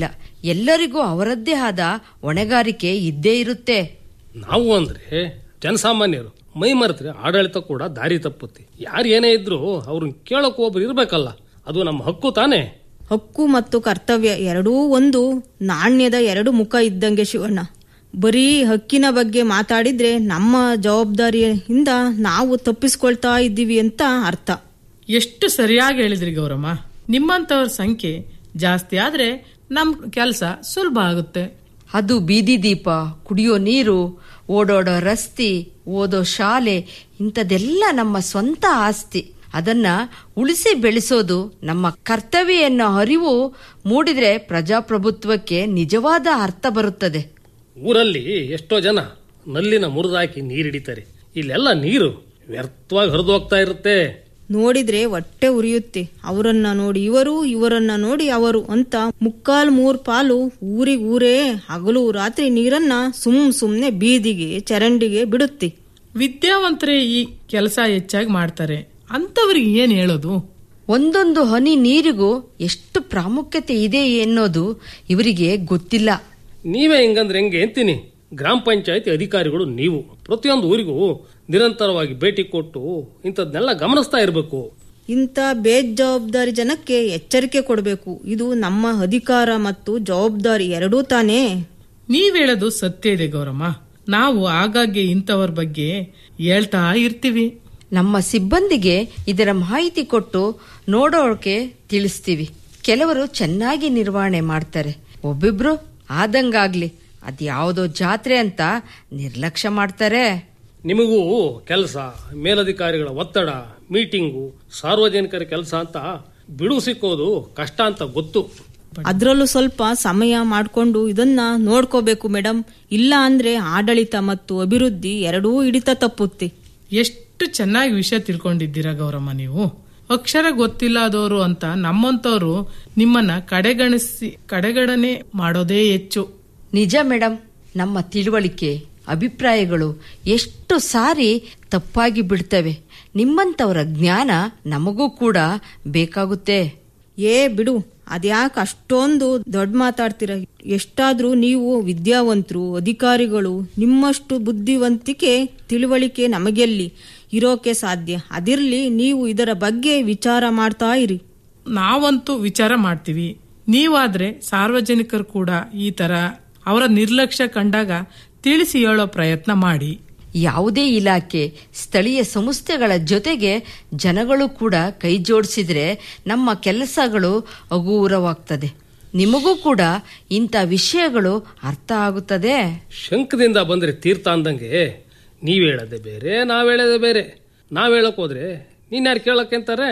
ಎಲ್ಲರಿಗೂ ಅವರದ್ದೇ ಆದ ಹೊಣೆಗಾರಿಕೆ ಇದ್ದೇ ಇರುತ್ತೆ ನಾವು ಅಂದ್ರೆ ಜನಸಾಮಾನ್ಯರು ಮೈ ಮರೆತ್ರೆ ಆಡಳಿತ ಕೂಡ ದಾರಿ ತಪ್ಪುತ್ತೆ ಯಾರು ಏನೇ ಇದ್ರು ಅವ್ರನ್ನ ಕೇಳೋಕೆ ಒಬ್ರು ಇರ್ಬೇಕಲ್ಲ ಅದು ನಮ್ಮ ಹಕ್ಕು ತಾನೇ ಹಕ್ಕು ಮತ್ತು ಕರ್ತವ್ಯ ಎರಡೂ ಒಂದು ನಾಣ್ಯದ ಎರಡು ಮುಖ ಇದ್ದಂಗೆ ಶಿವಣ್ಣ ಬರೀ ಹಕ್ಕಿನ ಬಗ್ಗೆ ಮಾತಾಡಿದ್ರೆ ನಮ್ಮ ಜವಾಬ್ದಾರಿಯಿಂದ ನಾವು ತಪ್ಪಿಸ್ಕೊಳ್ತಾ ಇದ್ದೀವಿ ಅಂತ ಅರ್ಥ ಎಷ್ಟು ಸರಿಯಾಗಿ ಹೇಳಿದ್ರಿ ಗೌರಮ್ಮ ನಿಮ್ಮಂತವ್ರ ಸಂಖ್ಯೆ ಜಾಸ್ತಿ ಆದ್ರೆ ನಮ್ ಕೆಲಸ ಸುಲಭ ಆಗುತ್ತೆ ಅದು ಬೀದಿ ದೀಪ ಕುಡಿಯೋ ನೀರು ಓಡೋಡೋ ರಸ್ತಿ ಓದೋ ಶಾಲೆ ಇಂಥದೆಲ್ಲ ನಮ್ಮ ಸ್ವಂತ ಆಸ್ತಿ ಅದನ್ನ ಉಳಿಸಿ ಬೆಳೆಸೋದು ನಮ್ಮ ಕರ್ತವ್ಯ ಎನ್ನೋ ಅರಿವು ಮೂಡಿದ್ರೆ ಪ್ರಜಾಪ್ರಭುತ್ವಕ್ಕೆ ನಿಜವಾದ ಅರ್ಥ ಬರುತ್ತದೆ ಊರಲ್ಲಿ ಎಷ್ಟೋ ಜನ ನಲ್ಲಿನ ಮುರಿದಾಕಿ ನೀರಿಡಿತಾರೆ ಇಲ್ಲೆಲ್ಲ ನೀರು ವ್ಯರ್ಥವಾಗಿ ಹರಿದು ಹೋಗ್ತಾ ಇರುತ್ತೆ ನೋಡಿದ್ರೆ ಹೊಟ್ಟೆ ಉರಿಯುತ್ತೆ ಅವರನ್ನ ನೋಡಿ ಇವರು ಇವರನ್ನ ನೋಡಿ ಅವರು ಅಂತ ಮುಕ್ಕಾಲ್ ಮೂರ್ ಪಾಲು ಊರಿಗ್ ಊರೇ ಹಗಲು ರಾತ್ರಿ ನೀರನ್ನ ಸುಮ್ ಸುಮ್ನೆ ಬೀದಿಗೆ ಚರಂಡಿಗೆ ಬಿಡುತ್ತೆ ವಿದ್ಯಾವಂತರೇ ಈ ಕೆಲಸ ಹೆಚ್ಚಾಗಿ ಮಾಡ್ತಾರೆ ಅಂತವ್ರಿಗೆ ಏನ್ ಹೇಳೋದು ಒಂದೊಂದು ಹನಿ ನೀರಿಗೂ ಎಷ್ಟು ಪ್ರಾಮುಖ್ಯತೆ ಇದೆ ಎನ್ನೋದು ಇವರಿಗೆ ಗೊತ್ತಿಲ್ಲ ನೀವೇ ಹಿಂಗಂದ್ರೆ ಹೆಂಗೆ ಅಂತೀನಿ ಗ್ರಾಮ ಪಂಚಾಯತಿ ಅಧಿಕಾರಿಗಳು ನೀವು ಪ್ರತಿಯೊಂದು ಊರಿಗೂ ನಿರಂತರವಾಗಿ ಭೇಟಿ ಕೊಟ್ಟು ಇಂಥದ್ನೆಲ್ಲ ಗಮನಿಸ್ತಾ ಇರಬೇಕು ಇಂಥ ಬೇಜವಾಬ್ದಾರಿ ಜನಕ್ಕೆ ಎಚ್ಚರಿಕೆ ಕೊಡಬೇಕು ಇದು ನಮ್ಮ ಅಧಿಕಾರ ಮತ್ತು ಜವಾಬ್ದಾರಿ ಎರಡೂ ತಾನೇ ನೀವ್ ಹೇಳೋದು ಸತ್ಯ ಇದೆ ಗೌರಮ್ಮ ನಾವು ಆಗಾಗ್ಗೆ ಇಂಥವ್ರ ಬಗ್ಗೆ ಹೇಳ್ತಾ ಇರ್ತೀವಿ ನಮ್ಮ ಸಿಬ್ಬಂದಿಗೆ ಇದರ ಮಾಹಿತಿ ಕೊಟ್ಟು ನೋಡೋಕೆ ತಿಳಿಸ್ತೀವಿ ಕೆಲವರು ಚೆನ್ನಾಗಿ ನಿರ್ವಹಣೆ ಮಾಡ್ತಾರೆ ಒಬ್ಬಿಬ್ರು ಆದಂಗಾಗ್ಲಿ ಅದ್ಯಾವುದೋ ಜಾತ್ರೆ ಅಂತ ನಿರ್ಲಕ್ಷ್ಯ ಮಾಡ್ತಾರೆ ನಿಮಗೂ ಕೆಲಸ ಮೇಲಧಿಕಾರಿಗಳ ಒತ್ತಡ ಮೀಟಿಂಗು ಸಾರ್ವಜನಿಕರ ಕೆಲಸ ಅಂತ ಬಿಡು ಸಿಕ್ಕೋದು ಕಷ್ಟ ಅಂತ ಗೊತ್ತು ಅದ್ರಲ್ಲೂ ಸ್ವಲ್ಪ ಸಮಯ ಮಾಡ್ಕೊಂಡು ಇದನ್ನ ನೋಡ್ಕೋಬೇಕು ಮೇಡಮ್ ಇಲ್ಲ ಅಂದ್ರೆ ಆಡಳಿತ ಮತ್ತು ಅಭಿವೃದ್ಧಿ ಎರಡೂ ಹಿಡಿತ ತಪ್ಪುತ್ತೆ ಎಷ್ಟು ಚೆನ್ನಾಗಿ ವಿಷಯ ತಿಳ್ಕೊಂಡಿದ್ದೀರಾ ಗೌರಮ್ಮ ನೀವು ಅಕ್ಷರ ಗೊತ್ತಿಲ್ಲದವರು ಅಂತ ನಮ್ಮಂತವ್ರು ನಿಮ್ಮನ್ನ ಕಡೆಗಣಿಸಿ ಕಡೆಗಣನೆ ಮಾಡೋದೇ ಹೆಚ್ಚು ನಿಜ ಮೇಡಮ್ ನಮ್ಮ ತಿಳುವಳಿಕೆ ಅಭಿಪ್ರಾಯಗಳು ಎಷ್ಟು ಸಾರಿ ತಪ್ಪಾಗಿ ಬಿಡ್ತವೆ ನಿಮ್ಮಂತವರ ಜ್ಞಾನ ನಮಗೂ ಕೂಡ ಬೇಕಾಗುತ್ತೆ ಏ ಬಿಡು ಅದ್ಯಾಕೆ ಅಷ್ಟೊಂದು ದೊಡ್ಡ ಮಾತಾಡ್ತೀರ ಎಷ್ಟಾದ್ರೂ ನೀವು ವಿದ್ಯಾವಂತರು ಅಧಿಕಾರಿಗಳು ನಿಮ್ಮಷ್ಟು ಬುದ್ಧಿವಂತಿಕೆ ತಿಳುವಳಿಕೆ ನಮಗೆಲ್ಲಿ ಇರೋಕೆ ಸಾಧ್ಯ ಅದಿರ್ಲಿ ನೀವು ಇದರ ಬಗ್ಗೆ ವಿಚಾರ ಮಾಡ್ತಾ ಇರಿ ನಾವಂತೂ ವಿಚಾರ ಮಾಡ್ತೀವಿ ನೀವಾದ್ರೆ ಸಾರ್ವಜನಿಕರು ಕೂಡ ಈ ತರ ಅವರ ನಿರ್ಲಕ್ಷ್ಯ ಕಂಡಾಗ ತಿಳಿಸಿ ಹೇಳೋ ಪ್ರಯತ್ನ ಮಾಡಿ ಯಾವುದೇ ಇಲಾಖೆ ಸ್ಥಳೀಯ ಸಂಸ್ಥೆಗಳ ಜೊತೆಗೆ ಜನಗಳು ಕೂಡ ಕೈ ಜೋಡಿಸಿದ್ರೆ ನಮ್ಮ ಕೆಲಸಗಳು ಹಗುರವಾಗ್ತದೆ ನಿಮಗೂ ಕೂಡ ಇಂಥ ವಿಷಯಗಳು ಅರ್ಥ ಆಗುತ್ತದೆ ಶಂಕದಿಂದ ಬಂದ್ರೆ ತೀರ್ಥ ಅಂದಂಗೆ ನೀವ್ ಹೇಳದೆ ಬೇರೆ ನಾವ್ ಹೇಳದೆ ಬೇರೆ ನಾವ್ ಹೇಳಕ್ ಹೋದ್ರೆ ನೀನ್ ಯಾರು ಕೇಳಕ್ಕೆ ಅಂತಾರೆ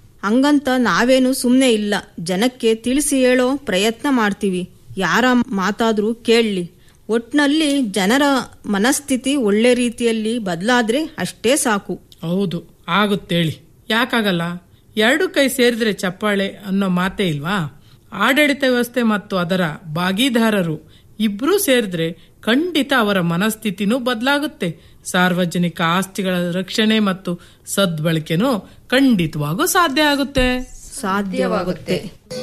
ಹಂಗಂತ ನಾವೇನು ಸುಮ್ಮನೆ ಇಲ್ಲ ಜನಕ್ಕೆ ತಿಳಿಸಿ ಹೇಳೋ ಪ್ರಯತ್ನ ಮಾಡ್ತೀವಿ ಯಾರ ಮಾತಾದ್ರೂ ಕೇಳಲಿ ಒಟ್ನಲ್ಲಿ ಜನರ ಮನಸ್ಥಿತಿ ಒಳ್ಳೆ ರೀತಿಯಲ್ಲಿ ಬದಲಾದ್ರೆ ಅಷ್ಟೇ ಸಾಕು ಹೌದು ಆಗುತ್ತೇಳಿ ಯಾಕಾಗಲ್ಲ ಎರಡು ಕೈ ಸೇರಿದ್ರೆ ಚಪ್ಪಾಳೆ ಅನ್ನೋ ಮಾತೇ ಇಲ್ವಾ ಆಡಳಿತ ವ್ಯವಸ್ಥೆ ಮತ್ತು ಅದರ ಭಾಗಿದಾರರು ಇಬ್ರೂ ಸೇರಿದ್ರೆ ಖಂಡಿತ ಅವರ ಮನಸ್ಥಿತಿನೂ ಬದಲಾಗುತ್ತೆ ಸಾರ್ವಜನಿಕ ಆಸ್ತಿಗಳ ರಕ್ಷಣೆ ಮತ್ತು ಸದ್ಬಳಕೆನೂ ಖಂಡಿತವಾಗೂ ಸಾಧ್ಯ ಆಗುತ್ತೆ ಸಾಧ್ಯವಾಗುತ್ತೆ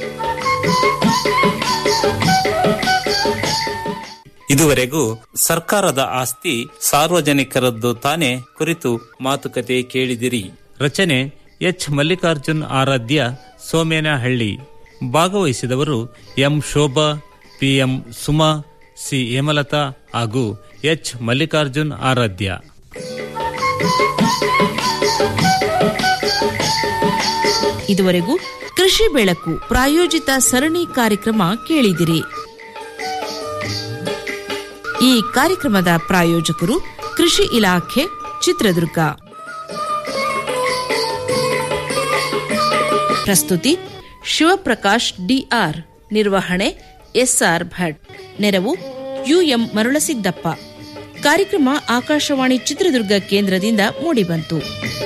ಇದುವರೆಗೂ ಸರ್ಕಾರದ ಆಸ್ತಿ ಸಾರ್ವಜನಿಕರದ್ದು ತಾನೇ ಕುರಿತು ಮಾತುಕತೆ ಕೇಳಿದಿರಿ ರಚನೆ ಎಚ್ ಮಲ್ಲಿಕಾರ್ಜುನ್ ಆರಾಧ್ಯ ಸೋಮೇನಹಳ್ಳಿ ಭಾಗವಹಿಸಿದವರು M Shobha PM Suma C Hemalatha ಹಾಗೂ ಎಚ್ ಮಲ್ಲಿಕಾರ್ಜುನ್ ಆರಾಧ್ಯ ಇದುವರೆಗೂ ಕೃಷಿ ಬೆಳಕು ಪ್ರಾಯೋಜಿತ ಸರಣಿ ಕಾರ್ಯಕ್ರಮ ಕೇಳಿದಿರಿ ಈ ಕಾರ್ಯಕ್ರಮದ ಪ್ರಾಯೋಜಕರು ಕೃಷಿ ಇಲಾಖೆ ಚಿತ್ರದುರ್ಗ ಪ್ರಸ್ತುತಿ ಶಿವಪ್ರಕಾಶ್ ಡಿಆರ್ ನಿರ್ವಹಣೆ ಎಸ್ಆರ್ ಭಟ್ ನೆರವು ಯುಎಂ ಮರುಳಸಿದ್ದಪ್ಪ ಕಾರ್ಯಕ್ರಮ ಆಕಾಶವಾಣಿ ಚಿತ್ರದುರ್ಗ ಕೇಂದ್ರದಿಂದ ಮೂಡಿಬಂತು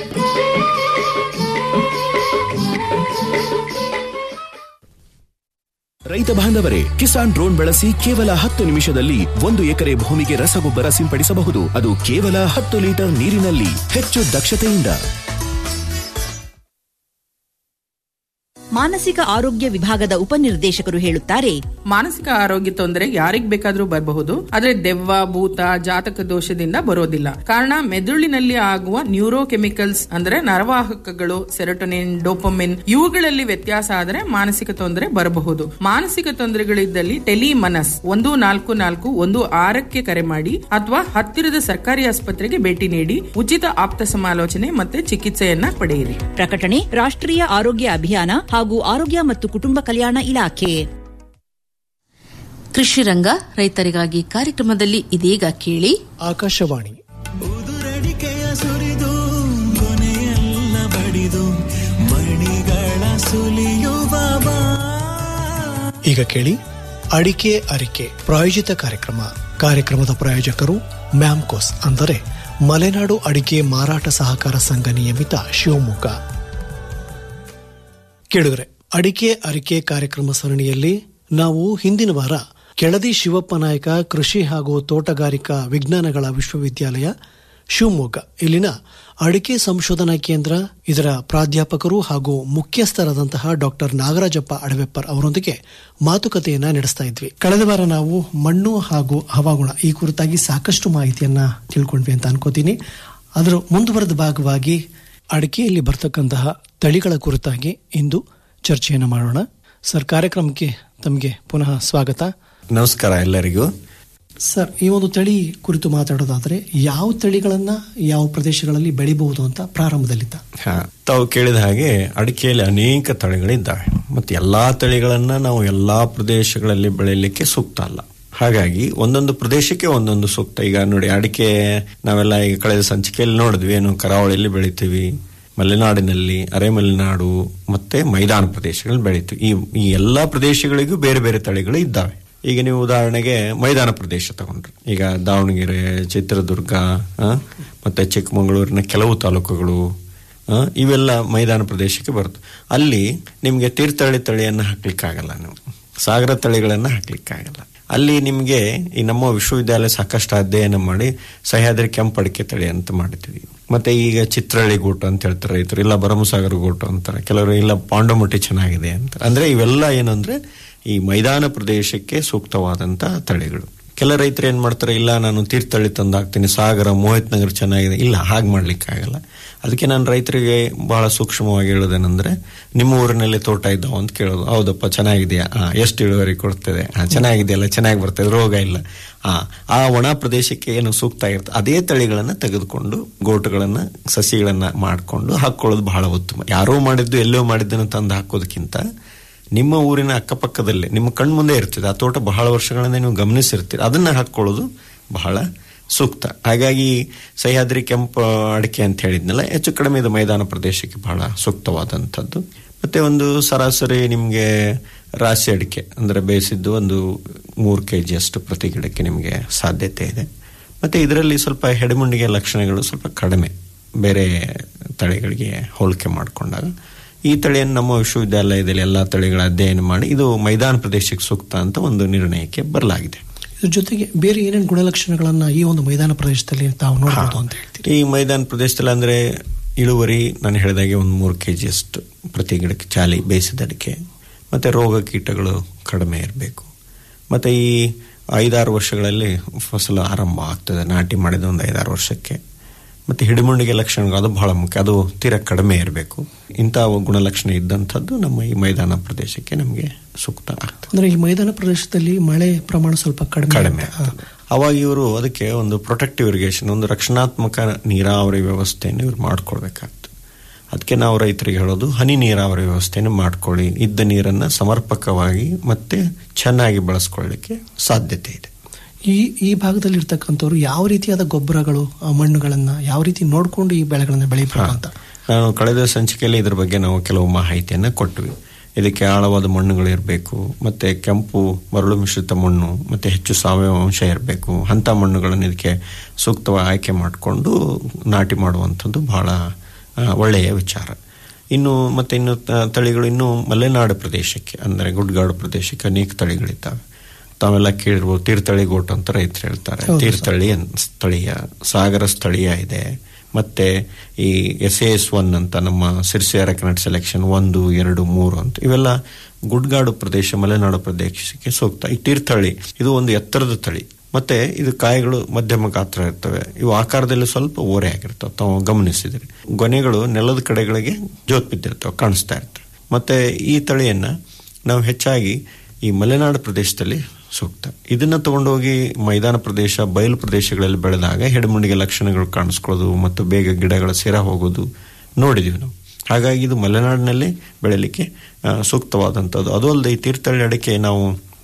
ರೈತ ಬಾಂಧವರೇ ಕಿಸಾನ್ ಡ್ರೋನ್ ಬಳಸಿ ಕೇವಲ ಹತ್ತು ನಿಮಿಷದಲ್ಲಿ ಒಂದು ಎಕರೆ ಭೂಮಿಗೆ ರಸಗೊಬ್ಬರ ಸಿಂಪಡಿಸಬಹುದು ಅದು ಕೇವಲ ಹತ್ತು ಲೀಟರ್ ನೀರಿನಲ್ಲಿ ಹೆಚ್ಚು ದಕ್ಷತೆಯಿಂದ ಮಾನಸಿಕ ಆರೋಗ್ಯ ವಿಭಾಗದ ಉಪನಿರ್ದೇಶಕರು ಹೇಳುತ್ತಾರೆ ಮಾನಸಿಕ ಆರೋಗ್ಯ ತೊಂದರೆ ಯಾರಿಗ್ ಬೇಕಾದ್ರೂ ಬರಬಹುದು ಆದ್ರೆ ದೆವ್ವ ಭೂತ ಜಾತಕ ದೋಷದಿಂದ ಬರೋದಿಲ್ಲ ಕಾರಣ ಮೆದುಳಿನಲ್ಲಿ ಆಗುವ ನ್ಯೂರೋ ಕೆಮಿಕಲ್ಸ್ ಅಂದ್ರೆ ನರವಾಹಕಗಳು ಸೆರೋಟೊನಿನ್ ಡೋಪಮಿನ್ ಇವುಗಳಲ್ಲಿ ವ್ಯತ್ಯಾಸ ಆದರೆ ಮಾನಸಿಕ ತೊಂದರೆ ಬರಬಹುದು ಮಾನಸಿಕ ತೊಂದರೆಗಳಿದ್ದಲ್ಲಿ ಟೆಲಿಮನಸ್ ಒಂದು ನಾಲ್ಕು ನಾಲ್ಕು ಒಂದು ಆರಕ್ಕೆ ಕರೆ ಮಾಡಿ ಅಥವಾ ಹತ್ತಿರದ ಸರ್ಕಾರಿ ಆಸ್ಪತ್ರೆಗೆ ಭೇಟಿ ನೀಡಿ ಉಚಿತ ಆಪ್ತ ಸಮಾಲೋಚನೆ ಮತ್ತೆ ಚಿಕಿತ್ಸೆಯನ್ನ ಪಡೆಯಿರಿ ಪ್ರಕಟಣೆ ರಾಷ್ಟ್ರೀಯ ಆರೋಗ್ಯ ಅಭಿಯಾನ ಹಾಗೂ ಆರೋಗ್ಯ ಮತ್ತು ಕುಟುಂಬ ಕಲ್ಯಾಣ ಇಲಾಖೆ ಕೃಷಿ ರಂಗ ರೈತರಿಗಾಗಿ ಕಾರ್ಯಕ್ರಮದಲ್ಲಿ ಇದೀಗ ಕೇಳಿ ಆಕಾಶವಾಣಿ ಉದುರಡಿಕೆಯ ಸುರಿದು ಕೊನೆಯೆಲ್ಲ ಬಡಿದು ಮಣಿಗಳ ಸುಲಿಯುವ ಬಾ ಈಗ ಕೇಳಿ ಅಡಿಕೆ ಅರಿಕೆ ಪ್ರಾಯೋಜಿತ ಕಾರ್ಯಕ್ರಮ ಕಾರ್ಯಕ್ರಮದ ಪ್ರಾಯೋಜಕರು ಮ್ಯಾಮ್ಕೋಸ್ ಅಂದರೆ ಮಲೆನಾಡು ಅಡಿಕೆ ಮಾರಾಟ ಸಹಕಾರ ಸಂಘ ನಿಯಮಿತ ಶಿವಮೊಗ್ಗ ಕೇಳಿದ್ರೆ ಅಡಿಕೆ ಅರಿಕೆ ಕಾರ್ಯಕ್ರಮ ಸರಣಿಯಲ್ಲಿ ನಾವು ಹಿಂದಿನ ವಾರ ಕೆಳದಿ ಶಿವಪ್ಪ ನಾಯಕ ಕೃಷಿ ಹಾಗೂ ತೋಟಗಾರಿಕಾ ವಿಜ್ಞಾನಗಳ ವಿಶ್ವವಿದ್ಯಾಲಯ ಶಿವಮೊಗ್ಗ ಇಲ್ಲಿನ ಅಡಿಕೆ ಸಂಶೋಧನಾ ಕೇಂದ್ರ ಇದರ ಪ್ರಾಧ್ಯಾಪಕರು ಹಾಗೂ ಮುಖ್ಯಸ್ಥರಾದಂತಹ ಡಾಕ್ಟರ್ ನಾಗರಾಜಪ್ಪ ಅಡವೆಪ್ಪರ್ ಅವರೊಂದಿಗೆ ಮಾತುಕತೆಯನ್ನ ನಡೆಸ್ತಾ ಇದ್ವಿ ಕಳೆದ ವಾರ ನಾವು ಮಣ್ಣು ಹಾಗೂ ಹವಾಗುಣ ಈ ಕುರಿತಾಗಿ ಸಾಕಷ್ಟು ಮಾಹಿತಿಯನ್ನ ತಿಳ್ಕೊಂಡ್ವಿ ಅಂತ ಅನ್ಕೋತೀನಿ ಅದರ ಮುಂದುವರೆದ ಭಾಗವಾಗಿ ಅಡಿಕೆಯಲ್ಲಿ ಬರ್ತಕ್ಕಂತಹ ತಳಿಗಳ ಕುರಿತಾಗಿ ಇಂದು ಚರ್ಚೆಯನ್ನು ಮಾಡೋಣ ಸರ್ ಕಾರ್ಯಕ್ರಮಕ್ಕೆ ತಮಗೆ ಪುನಃ ಸ್ವಾಗತ ನಮಸ್ಕಾರ ಎಲ್ಲರಿಗೂ ಸರ್ ಈ ಒಂದು ತಳಿ ಕುರಿತು ಮಾತಾಡೋದಾದ್ರೆ ಯಾವ ತಳಿಗಳನ್ನ ಯಾವ ಪ್ರದೇಶಗಳಲ್ಲಿ ಬೆಳಿಬಹುದು ಅಂತ ಪ್ರಾರಂಭದಲ್ಲಿದ್ದ ಹಾ, ತಾವು ಕೇಳಿದ ಹಾಗೆ ಅಡಿಕೆಯಲ್ಲಿ ಅನೇಕ ತಳಿಗಳಿದ್ದಾವೆ ಮತ್ತೆ ಎಲ್ಲಾ ತಳಿಗಳನ್ನ ನಾವು ಎಲ್ಲಾ ಪ್ರದೇಶಗಳಲ್ಲಿ ಬೆಳೆಯಲಿಕ್ಕೆ ಸೂಕ್ತ ಅಲ್ಲ ಹಾಗಾಗಿ ಒಂದೊಂದು ಪ್ರದೇಶಕ್ಕೆ ಒಂದೊಂದು ಸೂಕ್ತ ಈಗ ನೋಡಿ ಅಡಿಕೆ ನಾವೆಲ್ಲ ಈಗ ಕಳೆದ ಸಂಚಿಕೆಯಲ್ಲಿ ನೋಡಿದ್ವಿ ಏನು ಕರಾವಳಿಯಲ್ಲಿ ಬೆಳಿತೀವಿ ಮಲೆನಾಡಿನಲ್ಲಿ ಅರೆಮಲೆನಾಡು ಮತ್ತೆ ಮೈದಾನ ಪ್ರದೇಶಗಳಲ್ಲಿ ಬೆಳಿತೀವಿ ಈ ಈ ಎಲ್ಲಾ ಪ್ರದೇಶಗಳಿಗೂ ಬೇರೆ ಬೇರೆ ತಳಿಗಳು ಇದ್ದಾವೆ ಈಗ ನೀವು ಉದಾಹರಣೆಗೆ ಮೈದಾನ ಪ್ರದೇಶ ತಗೊಂಡ್ರಿ ಈಗ ದಾವಣಗೆರೆ ಚಿತ್ರದುರ್ಗ ಆ, ಮತ್ತೆ ಚಿಕ್ಕಮಗಳೂರಿನ ಕೆಲವು ತಾಲೂಕುಗಳು ಆ, ಇವೆಲ್ಲ ಮೈದಾನ ಪ್ರದೇಶಕ್ಕೆ ಬರುತ್ತೆ ಅಲ್ಲಿ ನಿಮಗೆ ತೀರ್ಥಹಳ್ಳಿ ತಳಿಯನ್ನು ಹಾಕ್ಲಿಕ್ಕಾಗಲ್ಲ ನೀವು ಸಾಗರ ತಳಿಗಳನ್ನು ಹಾಕ್ಲಿಕ್ಕಾಗಲ್ಲ ಅಲ್ಲಿ ನಿಮಗೆ ಈ ನಮ್ಮ ವಿಶ್ವವಿದ್ಯಾಲಯ ಸಾಕಷ್ಟು ಅಧ್ಯಯನ ಮಾಡಿ ಸಹ್ಯಾದ್ರಿ ಕೆಂಪು ಅಡಿಕೆ ತಳಿ ಅಂತ ಮಾಡಿದ್ವಿ ಮತ್ತೆ ಈಗ ಚಿತ್ರಹಳ್ಳಿ ಗೋಟು ಅಂತ ಹೇಳ್ತಾರೆ ರೈತರು ಇಲ್ಲ ಭರಮಸಾಗರ ಗೋಟು ಅಂತಾರೆ ಕೆಲವರು ಇಲ್ಲ ಪಾಂಡಮಟ್ಟಿ ಚೆನ್ನಾಗಿದೆ ಅಂತ ಅಂದ್ರೆ ಇವೆಲ್ಲ ಏನಂದ್ರೆ ಈ ಮೈದಾನ ಪ್ರದೇಶಕ್ಕೆ ಸೂಕ್ತವಾದಂತ ತಳಿಗಳು ಕೆಲ ರೈತರು ಏನ್ ಮಾಡ್ತಾರೆ ಇಲ್ಲ ನಾನು ತೀರ್ಥಹಳ್ಳಿ ತಂದು ಹಾಕ್ತೀನಿ ಸಾಗರ ಮೋಹಿತ್ ನಗರ್ ಚೆನ್ನಾಗಿದೆ ಇಲ್ಲ ಹಾಗೆ ಮಾಡ್ಲಿಕ್ಕಾಗಲ್ಲ ಅದಕ್ಕೆ ನಾನು ರೈತರಿಗೆ ಬಹಳ ಸೂಕ್ಷ್ಮವಾಗಿ ಹೇಳೋದೇನೆಂದ್ರೆ ನಿಮ್ಮ ಊರಿನಲ್ಲಿ ತೋಟ ಇದ್ದಾವ ಅಂತ ಕೇಳೋದು ಹೌದಪ್ಪ ಚೆನ್ನಾಗಿದೆಯಾ ಆ, ಎಷ್ಟು ಇಳುವರಿ ಕೊಡ್ತದೆ ಆ, ಚೆನ್ನಾಗಿದೆಯಲ್ಲ ಚೆನ್ನಾಗಿ ಬರ್ತದೆ ರೋಗ ಇಲ್ಲ ಆ ಆ ಒಣ ಪ್ರದೇಶಕ್ಕೆ ಏನು ಸೂಕ್ತ ಆಗಿರುತ್ತೆ ಅದೇ ತಳಿಗಳನ್ನ ತೆಗೆದುಕೊಂಡು ಗೋಟುಗಳನ್ನ ಸಸಿಗಳನ್ನ ಮಾಡಿಕೊಂಡು ಹಾಕೊಳ್ಳೋದು ಬಹಳ ಉತ್ತಮ ಯಾರೋ ಮಾಡಿದ್ದು ಎಲ್ಲೋ ಮಾಡಿದ್ದನ್ನು ತಂದು ಹಾಕೋದಕ್ಕಿಂತ ನಿಮ್ಮ ಊರಿನ ಅಕ್ಕಪಕ್ಕದಲ್ಲೇ ನಿಮ್ಮ ಕಣ್ಮುಂದೆ ಇರ್ತದೆ ಆ ತೋಟ ಬಹಳ ವರ್ಷಗಳಿಂದ ನೀವು ಗಮನಿಸಿರ್ತೀರಿ ಅದನ್ನ ಹಾಕೊಳ್ಳೋದು ಬಹಳ ಸೂಕ್ತ ಹಾಗಾಗಿ ಸಹ್ಯಾದ್ರಿ ಕೆಂಪು ಅಡಿಕೆ ಅಂತ ಹೇಳಿದ್ನಲ್ಲ ಹೆಚ್ಚು ಕಡಿಮೆ ಇದು ಮೈದಾನ ಪ್ರದೇಶಕ್ಕೆ ಬಹಳ ಸೂಕ್ತವಾದಂಥದ್ದು ಮತ್ತೆ ಒಂದು ಸರಾಸರಿ ನಿಮಗೆ ರಾಶಿ ಅಡಿಕೆ ಅಂದ್ರೆ ಬೇಯಿಸಿದ್ದು ಒಂದು ಮೂರು ಕೆ ಅಷ್ಟು ಪ್ರತಿ ಗಿಡಕ್ಕೆ ನಿಮಗೆ ಸಾಧ್ಯತೆ ಇದೆ ಮತ್ತೆ ಇದರಲ್ಲಿ ಸ್ವಲ್ಪ ಹೆಡೆಮುಂಡಿಗೆ ಲಕ್ಷಣಗಳು ಸ್ವಲ್ಪ ಕಡಿಮೆ ಬೇರೆ ತಳಿಗಳಿಗೆ ಹೋಲಿಕೆ ಮಾಡಿಕೊಂಡಾಗ ಈ ತಳಿಯನ್ನು ನಮ್ಮ ವಿಶ್ವವಿದ್ಯಾಲಯದಲ್ಲಿ ಎಲ್ಲಾ ತಳಿಗಳ ಅಧ್ಯಯನ ಮಾಡಿ ಇದು ಮೈದಾನ ಪ್ರದೇಶಕ್ಕೆ ಸೂಕ್ತ ಅಂತ ಒಂದು ನಿರ್ಣಯಕ್ಕೆ ಬರಲಾಗಿದೆ ಇದ್ರ ಜೊತೆಗೆ ಬೇರೆ ಏನೇನು ಗುಣಲಕ್ಷಣಗಳನ್ನ ಈ ಒಂದು ಮೈದಾನ ಪ್ರದೇಶದಲ್ಲಿ ತಾವು ನೋಡಬಹುದು ಅಂತ ಹೇಳಿ ಈ ಮೈದಾನ ಪ್ರದೇಶದಲ್ಲಿ ಅಂದ್ರೆ ಇಳುವರಿ ನಾನು ಹೇಳಿದಾಗೆ ಒಂದು ಮೂರು ಕೆ ಅಷ್ಟು ಪ್ರತಿ ಗಿಡಕ್ಕೆ ಚಾಲಿ ಬೇಯಿಸಿದ ಅಡಿಕೆ ಮತ್ತೆ ರೋಗ ಕೀಟಗಳು ಕಡಿಮೆ ಇರಬೇಕು ಮತ್ತೆ ಈ ಐದಾರು ವರ್ಷಗಳಲ್ಲಿ ಫಸಲು ಆರಂಭ ಆಗ್ತದೆ ನಾಟಿ ಮಾಡಿದ ಒಂದು ಐದಾರು ವರ್ಷಕ್ಕೆ ಮತ್ತೆ ಹಿಡಿಮುಂಡಿಗೆ ಲಕ್ಷಣಗಳು ಅದು ಬಹಳ ಮುಖ್ಯ ಅದು ತೀರಾ ಕಡಿಮೆ ಇರಬೇಕು ಇಂತಹ ಗುಣಲಕ್ಷಣ ಇದ್ದಂಥದ್ದು ನಮ್ಮ ಈ ಮೈದಾನ ಪ್ರದೇಶಕ್ಕೆ ನಮಗೆ ಸೂಕ್ತ ಆಗ್ತದೆ ಅಂದ್ರೆ ಈ ಮೈದಾನ ಪ್ರದೇಶದಲ್ಲಿ ಮಳೆ ಪ್ರಮಾಣ ಸ್ವಲ್ಪ ಕಡಿಮೆ ಕಡಿಮೆ ಆಗ್ತದೆ ಅವಾಗ ಇವರು ಅದಕ್ಕೆ ಒಂದು ಪ್ರೊಟೆಕ್ಟಿವ್ ಇರಿಗೇಷನ್ ಒಂದು ರಕ್ಷಣಾತ್ಮಕ ನೀರಾವರಿ ವ್ಯವಸ್ಥೆಯನ್ನು ಇವ್ರು ಮಾಡ್ಕೊಳ್ಬೇಕಾಗ್ತದೆ ಅದಕ್ಕೆ ನಾವು ರೈತರಿಗೆ ಹೇಳೋದು ಹನಿ ನೀರಾವರಿ ವ್ಯವಸ್ಥೆಯನ್ನು ಮಾಡ್ಕೊಳ್ಳಿ ಇದ್ದ ನೀರನ್ನ ಸಮರ್ಪಕವಾಗಿ ಮತ್ತೆ ಚೆನ್ನಾಗಿ ಬಳಸ್ಕೊಳ್ಳಿಕ್ಕೆ ಸಾಧ್ಯತೆ ಇದೆ ಈ ಈ ಭಾಗದಲ್ಲಿ ಇರ್ತಕ್ಕಂಥವ್ರು ಯಾವ ರೀತಿಯಾದ ಗೊಬ್ಬರಗಳು ಆ ಮಣ್ಣುಗಳನ್ನ ಯಾವ ರೀತಿ ನೋಡ್ಕೊಂಡು ಈ ಬೆಳೆಗಳನ್ನ ಬೆಳಿಬೇಕು ಅಂತ ನಾನು ಕಳೆದ ಸಂಚಿಕೆಯಲ್ಲಿ ಇದ್ರ ಬಗ್ಗೆ ನಾವು ಕೆಲವು ಮಾಹಿತಿಯನ್ನ ಕೊಟ್ವಿ ಇದಕ್ಕೆ ಆಳವಾದ ಮಣ್ಣುಗಳು ಇರಬೇಕು ಮತ್ತೆ ಕೆಂಪು ಮರಳು ಮಿಶ್ರಿತ ಮಣ್ಣು ಮತ್ತೆ ಹೆಚ್ಚು ಸಾವಯವ ಅಂಶ ಇರಬೇಕು ಅಂತ ಮಣ್ಣುಗಳನ್ನು ಇದಕ್ಕೆ ಸೂಕ್ತವಾಗಿ ಆಯ್ಕೆ ಮಾಡಿಕೊಂಡು ನಾಟಿ ಮಾಡುವಂಥದ್ದು ಬಹಳ ಆ, ಒಳ್ಳೆಯ ವಿಚಾರ ಇನ್ನು ಮತ್ತೆ ಇನ್ನು ತ- ತಳಿಗಳು ಇನ್ನು ಮಲೆನಾಡು ಪ್ರದೇಶಕ್ಕೆ ಅಂದರೆ ಗುಡ್ಗಾಡು ಪ್ರದೇಶಕ್ಕೆ ಅನೇಕ ತಳಿಗಳಿದ್ದಾವೆ ತಾವೆಲ್ಲ ಕೇಳಿರ್ಬೋದು ತೀರ್ಥಹಳ್ಳಿ ಗೋಟ್ ಅಂತ ರೈತರು ಹೇಳ್ತಾರೆ ಹೌದು ಸರ್. ತೀರ್ಥಹಳ್ಳಿ ಅನ್- ಸ್ಥಳೀಯ ಸಾಗರ ಸ್ಥಳೀಯ ಇದೆ ಮತ್ತೆ ಈ ಎಸ್ ಎಸ್ ಒನ್ ಅಂತ ನಮ್ಮ ಸಿರ್ಸಿ ಅರಕನಟ್ ಸೆಲೆಕ್ಷನ್ ಒಂದು ಎರಡು ಮೂರು ಅಂತ ಇವೆಲ್ಲ ಗುಡ್ಗಾಡು ಪ್ರದೇಶ ಮಲೆನಾಡು ಪ್ರದೇಶಕ್ಕೆ ಸೂಕ್ತ ಈ ತೀರ್ಥಹಳ್ಳಿ ಇದು ಒಂದು ಎತ್ತರದ ತಳಿ ಮತ್ತೆ ಇದು ಕಾಯಿಗಳು ಮಧ್ಯಮ ಗಾತ್ರ ಇರ್ತವೆ ಇವು ಆಕಾರದಲ್ಲಿ ಸ್ವಲ್ಪ ಓರೆ ಆಗಿರ್ತವೆ ತಾವು ಗಮನಿಸಿದ್ರಿ ಗೊನೆಗಳು ನೆಲದ ಕಡೆಗಳಿಗೆ ಜೋತ್ ಬಿದ್ದಿರ್ತವೆ ಕಾಣಿಸ್ತಾ ಇರ್ತವೆ ಮತ್ತೆ ಈ ತಳಿಯನ್ನ ನಾವು ಹೆಚ್ಚಾಗಿ ಈ ಮಲೆನಾಡು ಪ್ರದೇಶದಲ್ಲಿ ಸೂಕ್ತ ಇದನ್ನ ತಗೊಂಡೋಗಿ ಮೈದಾನ ಪ್ರದೇಶ ಬಯಲು ಪ್ರದೇಶಗಳಲ್ಲಿ ಬೆಳೆದಾಗ ಹೆಡಮುಂಡಿಗೆ ಲಕ್ಷಣಗಳು ಕಾಣಿಸ್ಕೊಳ್ಳೋದು ಮತ್ತು ಬೇಗ ಗಿಡಗಳ ಸೇರ ಹೋಗೋದು ನೋಡಿದೀವಿ ನಾವು ಹಾಗಾಗಿ ಇದು ಮಲೆನಾಡಿನಲ್ಲಿ ಬೆಳೆಯಲಿಕ್ಕೆ ಆ, ಸೂಕ್ತವಾದಂಥದ್ದು ಅದು ಅಲ್ಲದೆ ಈ ತೀರ್ಥಹಳ್ಳಿ ಅಡಿಕೆ ನಾವು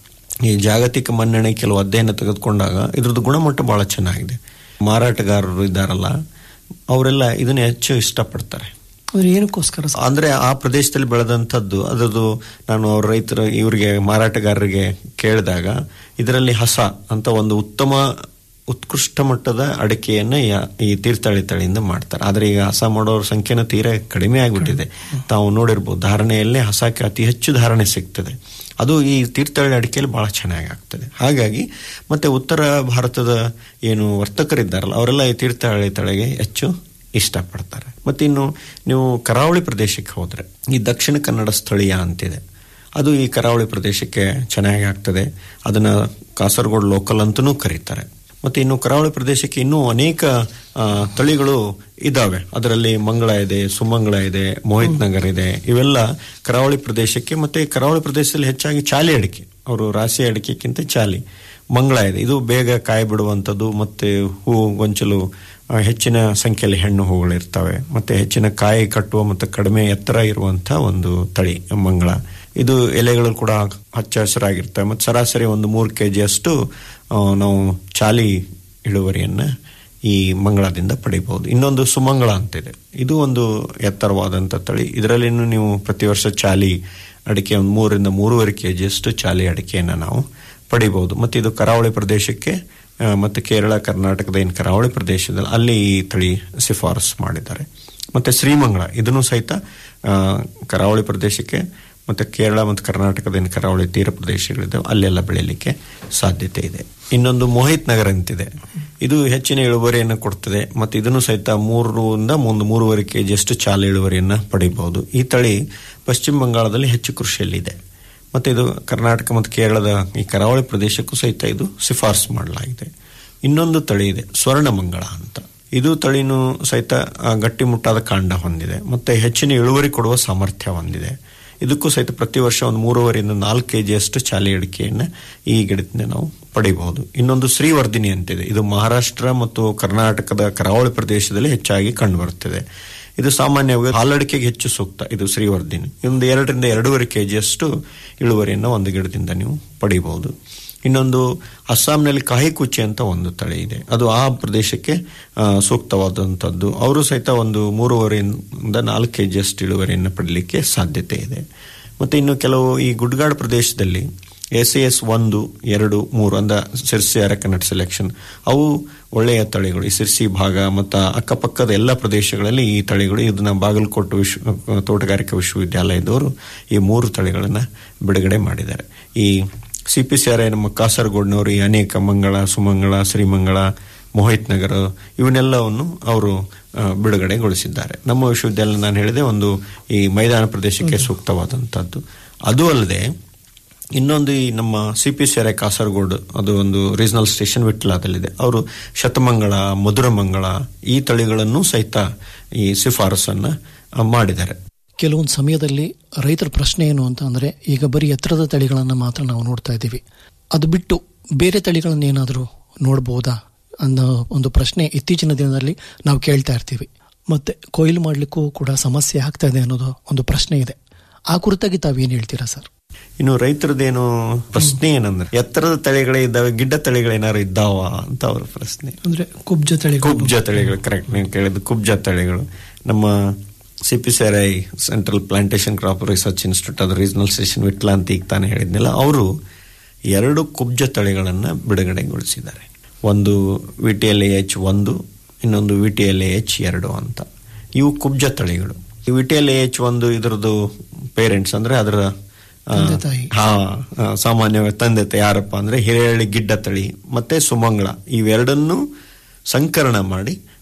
ಈ ಜಾಗತಿಕ ಮನ್ನಣೆ ಕೆಲವು ಅಧ್ಯಯನ ತೆಗೆದುಕೊಂಡಾಗ ಇದ್ರದ್ದು ಗುಣಮಟ್ಟ ಬಹಳ ಚೆನ್ನಾಗಿದೆ ಮಾರಾಟಗಾರರು ಇದ್ದಾರಲ್ಲ ಅವರೆಲ್ಲ ಇದನ್ನ ಹೆಚ್ಚು ಇಷ್ಟಪಡ್ತಾರೆ ಅಂದ್ರೆ ಏನಕ್ಕೋಸ್ಕರ ಸರ್? ಅಂದ್ರೆ ಆ ಪ್ರದೇಶದಲ್ಲಿ ಬೆಳೆದಂಥದ್ದು ಅದರದ್ದು ನಾನು ಅವ್ರ ರೈತರ ಇವರಿಗೆ ಮಾರಾಟಗಾರರಿಗೆ ಕೇಳಿದಾಗ ಇದರಲ್ಲಿ ಹಸ ಅಂತ ಒಂದು ಉತ್ತಮ ಉತ್ಕೃಷ್ಟ ಮಟ್ಟದ ಅಡಿಕೆಯನ್ನ ಯಾ- ಈ ತೀರ್ಥಹಳ್ಳಿ ತಳಿಯಿಂದ ಮಾಡ್ತಾರೆ ಆದ್ರೆ ಈಗ ಹಸ ಮಾಡೋರ ಸಂಖ್ಯೆನ ತೀರಾ ಕಡಿಮೆ ಆಗಿಬಿಟ್ಟಿದೆ ತಾವು ನೋಡಿರ್ಬೋದು ಧಾರಣೆಯಲ್ಲೇ ಹಸಕ್ಕೆ ಅತಿ ಹೆಚ್ಚು ಧಾರಣೆ ಸಿಗ್ತದೆ ಅದು ಈ ತೀರ್ಥಹಳ್ಳಿ ಅಡಿಕೆಯಲ್ಲಿ ಬಹಳ ಚೆನ್ನಾಗಿ ಆಗ್ತದೆ ಹಾಗಾಗಿ ಮತ್ತೆ ಉತ್ತರ ಭಾರತದ ಏನು ವರ್ತಕರಿದ್ದಾರಲ್ಲ ಅವರೆಲ್ಲ ಈ ತೀರ್ಥಹಳ್ಳಿ ತಳಿಗೆ ಹೆಚ್ಚು ಇಷ್ಟಪಡ್ತಾರೆ ಮತ್ತೆ ಇನ್ನು ನೀವು ಕರಾವಳಿ ಪ್ರದೇಶಕ್ಕೆ ಹೋದ್ರೆ ಈ ದಕ್ಷಿಣ ಕನ್ನಡ ಸ್ಥಳೀಯ ಅಂತಿದೆ ಅದು ಈ ಕರಾವಳಿ ಪ್ರದೇಶಕ್ಕೆ ಚೆನ್ನಾಗಿ ಆಗ್ತದೆ ಅದನ್ನ ಕಾಸರಗೋಡು ಲೋಕಲ್ ಅಂತಲೂ ಕರೀತಾರೆ ಮತ್ತೆ ಇನ್ನು ಕರಾವಳಿ ಪ್ರದೇಶಕ್ಕೆ ಇನ್ನೂ ಅನೇಕ ಆ, ತಳಿಗಳು ಇದಾವೆ ಅದರಲ್ಲಿ ಮಂಗಳ ಇದೆ ಸುಮಂಗಳ ಇದೆ ಮೋಹಿತ್ ನಗರ್ ಇದೆ ಇವೆಲ್ಲ ಕರಾವಳಿ ಪ್ರದೇಶಕ್ಕೆ ಮತ್ತೆ ಕರಾವಳಿ ಪ್ರದೇಶದಲ್ಲಿ ಹೆಚ್ಚಾಗಿ ಚಾಲಿ ಅಡಿಕೆ ಅವರು ರಾಶಿ ಅಡಿಕೆಕ್ಕಿಂತ ಚಾಲಿ ಮಂಗಳ ಇದೆ ಇದು ಬೇಗ ಕಾಯಿ ಬಿಡುವಂಥದ್ದು ಮತ್ತೆ ಹೂ ಗೊಂಚಲು ಆ, ಹೆಚ್ಚಿನ ಸಂಖ್ಯೆಯಲ್ಲಿ ಹೆಣ್ಣು ಹೂಗಳಿರ್ತವೆ ಮತ್ತೆ ಹೆಚ್ಚಿನ ಕಾಯಿ ಕಟ್ಟುವ ಮತ್ತು ಕಡಿಮೆ ಎತ್ತರ ಇರುವಂತಹ ಒಂದು ತಳಿ ಮಂಗಳ ಇದು ಎಲೆಗಳು ಕೂಡ ಹಚ್ಚ ಹಸಿರಾಗಿರ್ತವೆ ಮತ್ತು ಸರಾಸರಿ ಒಂದು ಮೂರು ಕೆ ಜಿಯಷ್ಟು ನಾವು ಚಾಲಿ ಇಳುವರಿಯನ್ನ ಈ ಮಂಗಳದಿಂದ ಪಡಿಬಹುದು ಇನ್ನೊಂದು ಸುಮಂಗಳ ಅಂತಿದೆ ಇದು ಒಂದು ಎತ್ತರವಾದಂಥ ತಳಿ ಇದರಲ್ಲಿನೂ ನೀವು ಪ್ರತಿ ವರ್ಷ ಚಾಲಿ ಅಡಿಕೆ ಒಂದು ಮೂರರಿಂದ ಮೂರುವರೆ ಕೆ ಜಿಯಷ್ಟು ಚಾಲಿ ಅಡಿಕೆಯನ್ನು ನಾವು ಪಡಿಬಹುದು ಮತ್ತು ಇದು ಕರಾವಳಿ ಪ್ರದೇಶಕ್ಕೆ ಆ, ಮತ್ತು ಕೇರಳ ಕರ್ನಾಟಕದ ಏನು ಕರಾವಳಿ ಪ್ರದೇಶದಲ್ಲಿ ಅಲ್ಲಿ ಈ ತಳಿ ಶಿಫಾರಸು ಮಾಡಿದ್ದಾರೆ ಮತ್ತೆ ಶ್ರೀಮಂಗಳ ಇದನ್ನು ಸಹಿತ ಆ, ಕರಾವಳಿ ಪ್ರದೇಶಕ್ಕೆ ಮತ್ತೆ ಕೇರಳ ಮತ್ತು ಕರ್ನಾಟಕದ ಏನು ಕರಾವಳಿ ತೀರ ಪ್ರದೇಶಗಳಿದ್ದಾವೆ ಅಲ್ಲೆಲ್ಲ ಬೆಳೆಯಲಿಕ್ಕೆ ಸಾಧ್ಯತೆ ಇದೆ ಇನ್ನೊಂದು ಮೋಹಿತ್ ನಗರ್ ಅಂತಿದೆ ಇದು ಹೆಚ್ಚಿನ ಇಳುವರಿಯನ್ನು ಕೊಡ್ತದೆ ಮತ್ತು ಇದನ್ನು ಸಹಿತ ಮೂರರಿಂದ ಒಂದು ಮೂರುವರೆ ಕೆ ಜಿಯಷ್ಟು ಚಾಲ ಇಳುವರಿಯನ್ನು ಪಡೆಯಬಹುದು ಈ ತಳಿ ಪಶ್ಚಿಮ ಬಂಗಾಳದಲ್ಲಿ ಹೆಚ್ಚು ಕೃಷಿಯಲ್ಲಿದೆ ಮತ್ತೆ ಇದು ಕರ್ನಾಟಕ ಮತ್ತು ಕೇರಳದ ಈ ಕರಾವಳಿ ಪ್ರದೇಶಕ್ಕೂ ಸಹಿತ ಇದು ಶಿಫಾರಸು ಮಾಡಲಾಗಿದೆ ಇನ್ನೊಂದು ತಳಿ ಇದೆ ಸ್ವರ್ಣಮಂಗಳ ಅಂತ ಇದು ತಳಿನೂ ಸಹಿತ ಆ, ಗಟ್ಟಿಮುಟ್ಟಾದ ಕಾಂಡ ಹೊಂದಿದೆ ಮತ್ತೆ ಹೆಚ್ಚಿನ ಇಳುವರಿ ಕೊಡುವ ಸಾಮರ್ಥ್ಯ ಹೊಂದಿದೆ ಇದಕ್ಕೂ ಸಹಿತ ಪ್ರತಿ ವರ್ಷ ಒಂದು ಮೂರುವರೆಯಿಂದ ನಾಲ್ಕು ಕೆ ಜಿಯಷ್ಟು ಚಾಲಿ ಅಡಿಕೆಯನ್ನು ಈ ಗಿಡದಿಂದ ನಾವು ಪಡೆಯಬಹುದು ಇನ್ನೊಂದು ಶ್ರೀವರ್ಧಿನಿ ಅಂತಿದೆ ಇದು ಮಹಾರಾಷ್ಟ್ರ ಮತ್ತು ಕರ್ನಾಟಕದ ಕರಾವಳಿ ಪ್ರದೇಶದಲ್ಲಿ ಹೆಚ್ಚಾಗಿ ಕಂಡುಬರುತ್ತದೆ ಇದು ಸಾಮಾನ್ಯವಾಗಿ ಹಾಲಡಿಕೆಗೆ ಹೆಚ್ಚು ಸೂಕ್ತ ಇದು ಶ್ರೀವರ್ಧಿನಿ ಒಂದು ಎರಡರಿಂದ ಎರಡೂವರೆ ಕೆ ಜಿಯಷ್ಟು ಇಳುವರಿಯನ್ನು ಒಂದು ಗಿಡದಿಂದ ನೀವು ಪಡೆಯಬಹುದು ಇನ್ನೊಂದು ಅಸ್ಸಾಂನಲ್ಲಿ ಕಾಹಿಕುಚ್ಚಿ ಅಂತ ಒಂದು ತಳಿ ಇದೆ ಅದು ಆ ಪ್ರದೇಶಕ್ಕೆ ಆ, ಸೂಕ್ತವಾದಂಥದ್ದು ಅವರು ಸಹಿತ ಒಂದು ಮೂರುವರೆಯಿಂದ ನಾಲ್ಕು ಕೆ ಜಿಯಷ್ಟು ಇಳುವರಿಯನ್ನು ಪಡಲಿಕ್ಕೆ ಸಾಧ್ಯತೆ ಇದೆ ಮತ್ತೆ ಇನ್ನು ಕೆಲವು ಈ ಗುಡ್ಗಾಡು ಪ್ರದೇಶದಲ್ಲಿ ಎಸ್ ಎಸ್ ಒಂದು ಎರಡು ಮೂರು ಅಂದ ಸಿರ್ಸಿ ಅರಕನಟ್ ಸೆಲೆಕ್ಷನ್ ಅವು ಒಳ್ಳೆಯ ತಳಿಗಳು ಈ ಸಿರ್ಸಿ ಭಾಗ ಮತ್ತು ಅಕ್ಕಪಕ್ಕದ ಎಲ್ಲ ಪ್ರದೇಶಗಳಲ್ಲಿ ಈ ತಳಿಗಳು ಇದನ್ನ ಬಾಗಲಕೋಟೆ ವಿಶ್ವ ತೋಟಗಾರಿಕಾ ವಿಶ್ವವಿದ್ಯಾಲಯದವರು ಈ ಮೂರು ತಳಿಗಳನ್ನು ಬಿಡುಗಡೆ ಮಾಡಿದ್ದಾರೆ ಈ C P C R I ನಮ್ಮ ಕಾಸರಗೋಡ್ನವರು ಈ ಅನೇಕ ಮಂಗಳ ಸುಮಂಗಳ ಶ್ರೀಮಂಗಳ ಮೋಹಿತ್ ನಗರ ಇವನ್ನೆಲ್ಲವನ್ನು ಅವರು ಆ, ಬಿಡುಗಡೆಗೊಳಿಸಿದ್ದಾರೆ ನಮ್ಮ ವಿಶ್ವವಿದ್ಯಾಲಯ ನಾನು ಹೇಳಿದೆ ಒಂದು ಈ ಮೈದಾನ ಪ್ರದೇಶಕ್ಕೆ ಸೂಕ್ತವಾದಂಥದ್ದು ಅದು ಅಲ್ಲದೆ ಇನ್ನೊಂದು ಈ ನಮ್ಮ C P C R I Kasaragod ಅದು ಒಂದು ರೀಜನಲ್ ಸ್ಟೇಷನ್ ವಿಟ್ಲಾದಲ್ಲಿದೆ ಅವರು ಶತಮಂಗಳ ಮಧುರಮಂಗಳ ಈ ತಳಿಗಳನ್ನು ಸಹಿತ ಈ ಶಿಫಾರಸನ್ನ ಆ, ಮಾಡಿದ್ದಾರೆ ಕೆಲವೊಂದು ಸಮಯದಲ್ಲಿ ರೈತರ ಪ್ರಶ್ನೆ ಏನು ಅಂತ ಅಂದ್ರೆ ಈಗ ಬರೀ ಎತ್ತರದ ತಳಿಗಳನ್ನು ಮಾತ್ರ ನಾವು ನೋಡ್ತಾ ಇದ್ದೀವಿ ಅದು ಬಿಟ್ಟು ಬೇರೆ ತಳಿಗಳನ್ನ ಏನಾದರೂ ನೋಡಬಹುದಾ ಅನ್ನೋ ಒಂದು ಪ್ರಶ್ನೆ ಇತ್ತೀಚಿನ ದಿನದಲ್ಲಿ ನಾವು ಕೇಳ್ತಾ ಇರ್ತೀವಿ ಮತ್ತೆ ಕೊಯ್ಲು ಮಾಡಲಿಕ್ಕೂ ಕೂಡ ಸಮಸ್ಯೆ ಆಗ್ತಾ ಇದೆ ಅನ್ನೋದು ಒಂದು ಪ್ರಶ್ನೆ ಇದೆ ಆ ಕುರಿತಾಗಿ ತಾವೇನು ಹೇಳ್ತೀರಾ ಸರ್ ಇನ್ನು ರೈತರದೇನು ಪ್ರಶ್ನೆ ಏನಂದ್ರೆ ಎತ್ತರದ ತಳಿಗಳೇ ಇದ್ದಾವೆ ಗಿಡ್ಡ ತಳಿಗಳೇನಾದ್ರು ಇದ್ದಾವ ಅಂತ ಅವ್ರ ಪ್ರಶ್ನೆ ಅಂದ್ರೆ ಕುಬ್ಜ ತಳಿ ಕುಬ್ಜ ತಳಿಗಳು ಕರೆಕ್ಟ್ ನೀವು ಕೇಳಿದ್ದು ಕುಬ್ಜ ತಳಿಗಳು ನಮ್ಮ C P C R I central plantation crop research institute ಅದು ರೀಜನಲ್ ಸ್ಟೇಷನ್ ವಿಟ್ಲ ಅಂತ ಈಗ ತಾನೇ ಹೇಳಿದ್ನಲ್ಲ ಅವರು ಎರಡು ಕುಬ್ಜ ತಳಿಗಳನ್ನು ಬಿಡುಗಡೆಗೊಳಿಸಿದ್ದಾರೆ ಒಂದು ವಿ ಟಿ ಎಲ್ ಎಚ್ ಒಂದು ಇನ್ನೊಂದು ವಿ ಟಿ ಎಲ್ ಎಚ್ ಎರಡು ಅಂತ ಇವು ಕುಬ್ಜ ತಳಿಗಳು ಈ ವಿ ಟಿ ಎಲ್ ಎಚ್ ಒಂದು ಇದರದ್ದು ಪೇರೆಂಟ್ಸ್ ಅಂದ್ರೆ ಅದರ ಆ, ತಂದೆ ತಾಯಿ. ಹಾ ಆ, ಸಾಮಾನ್ಯವಾಗಿ ತಂದೆ ತಾಯಿ ಯಾರಪ್ಪ ಅಂದ್ರೆ ಹಿರೇಹಳ್ಳಿ ಗಿಡ್ಡ ತಳಿ ಮತ್ತೆ ಸುಮಂಗಳ ಇವೆರಡನ್ನು ಸಂಕರಣ ಮಾಡಿ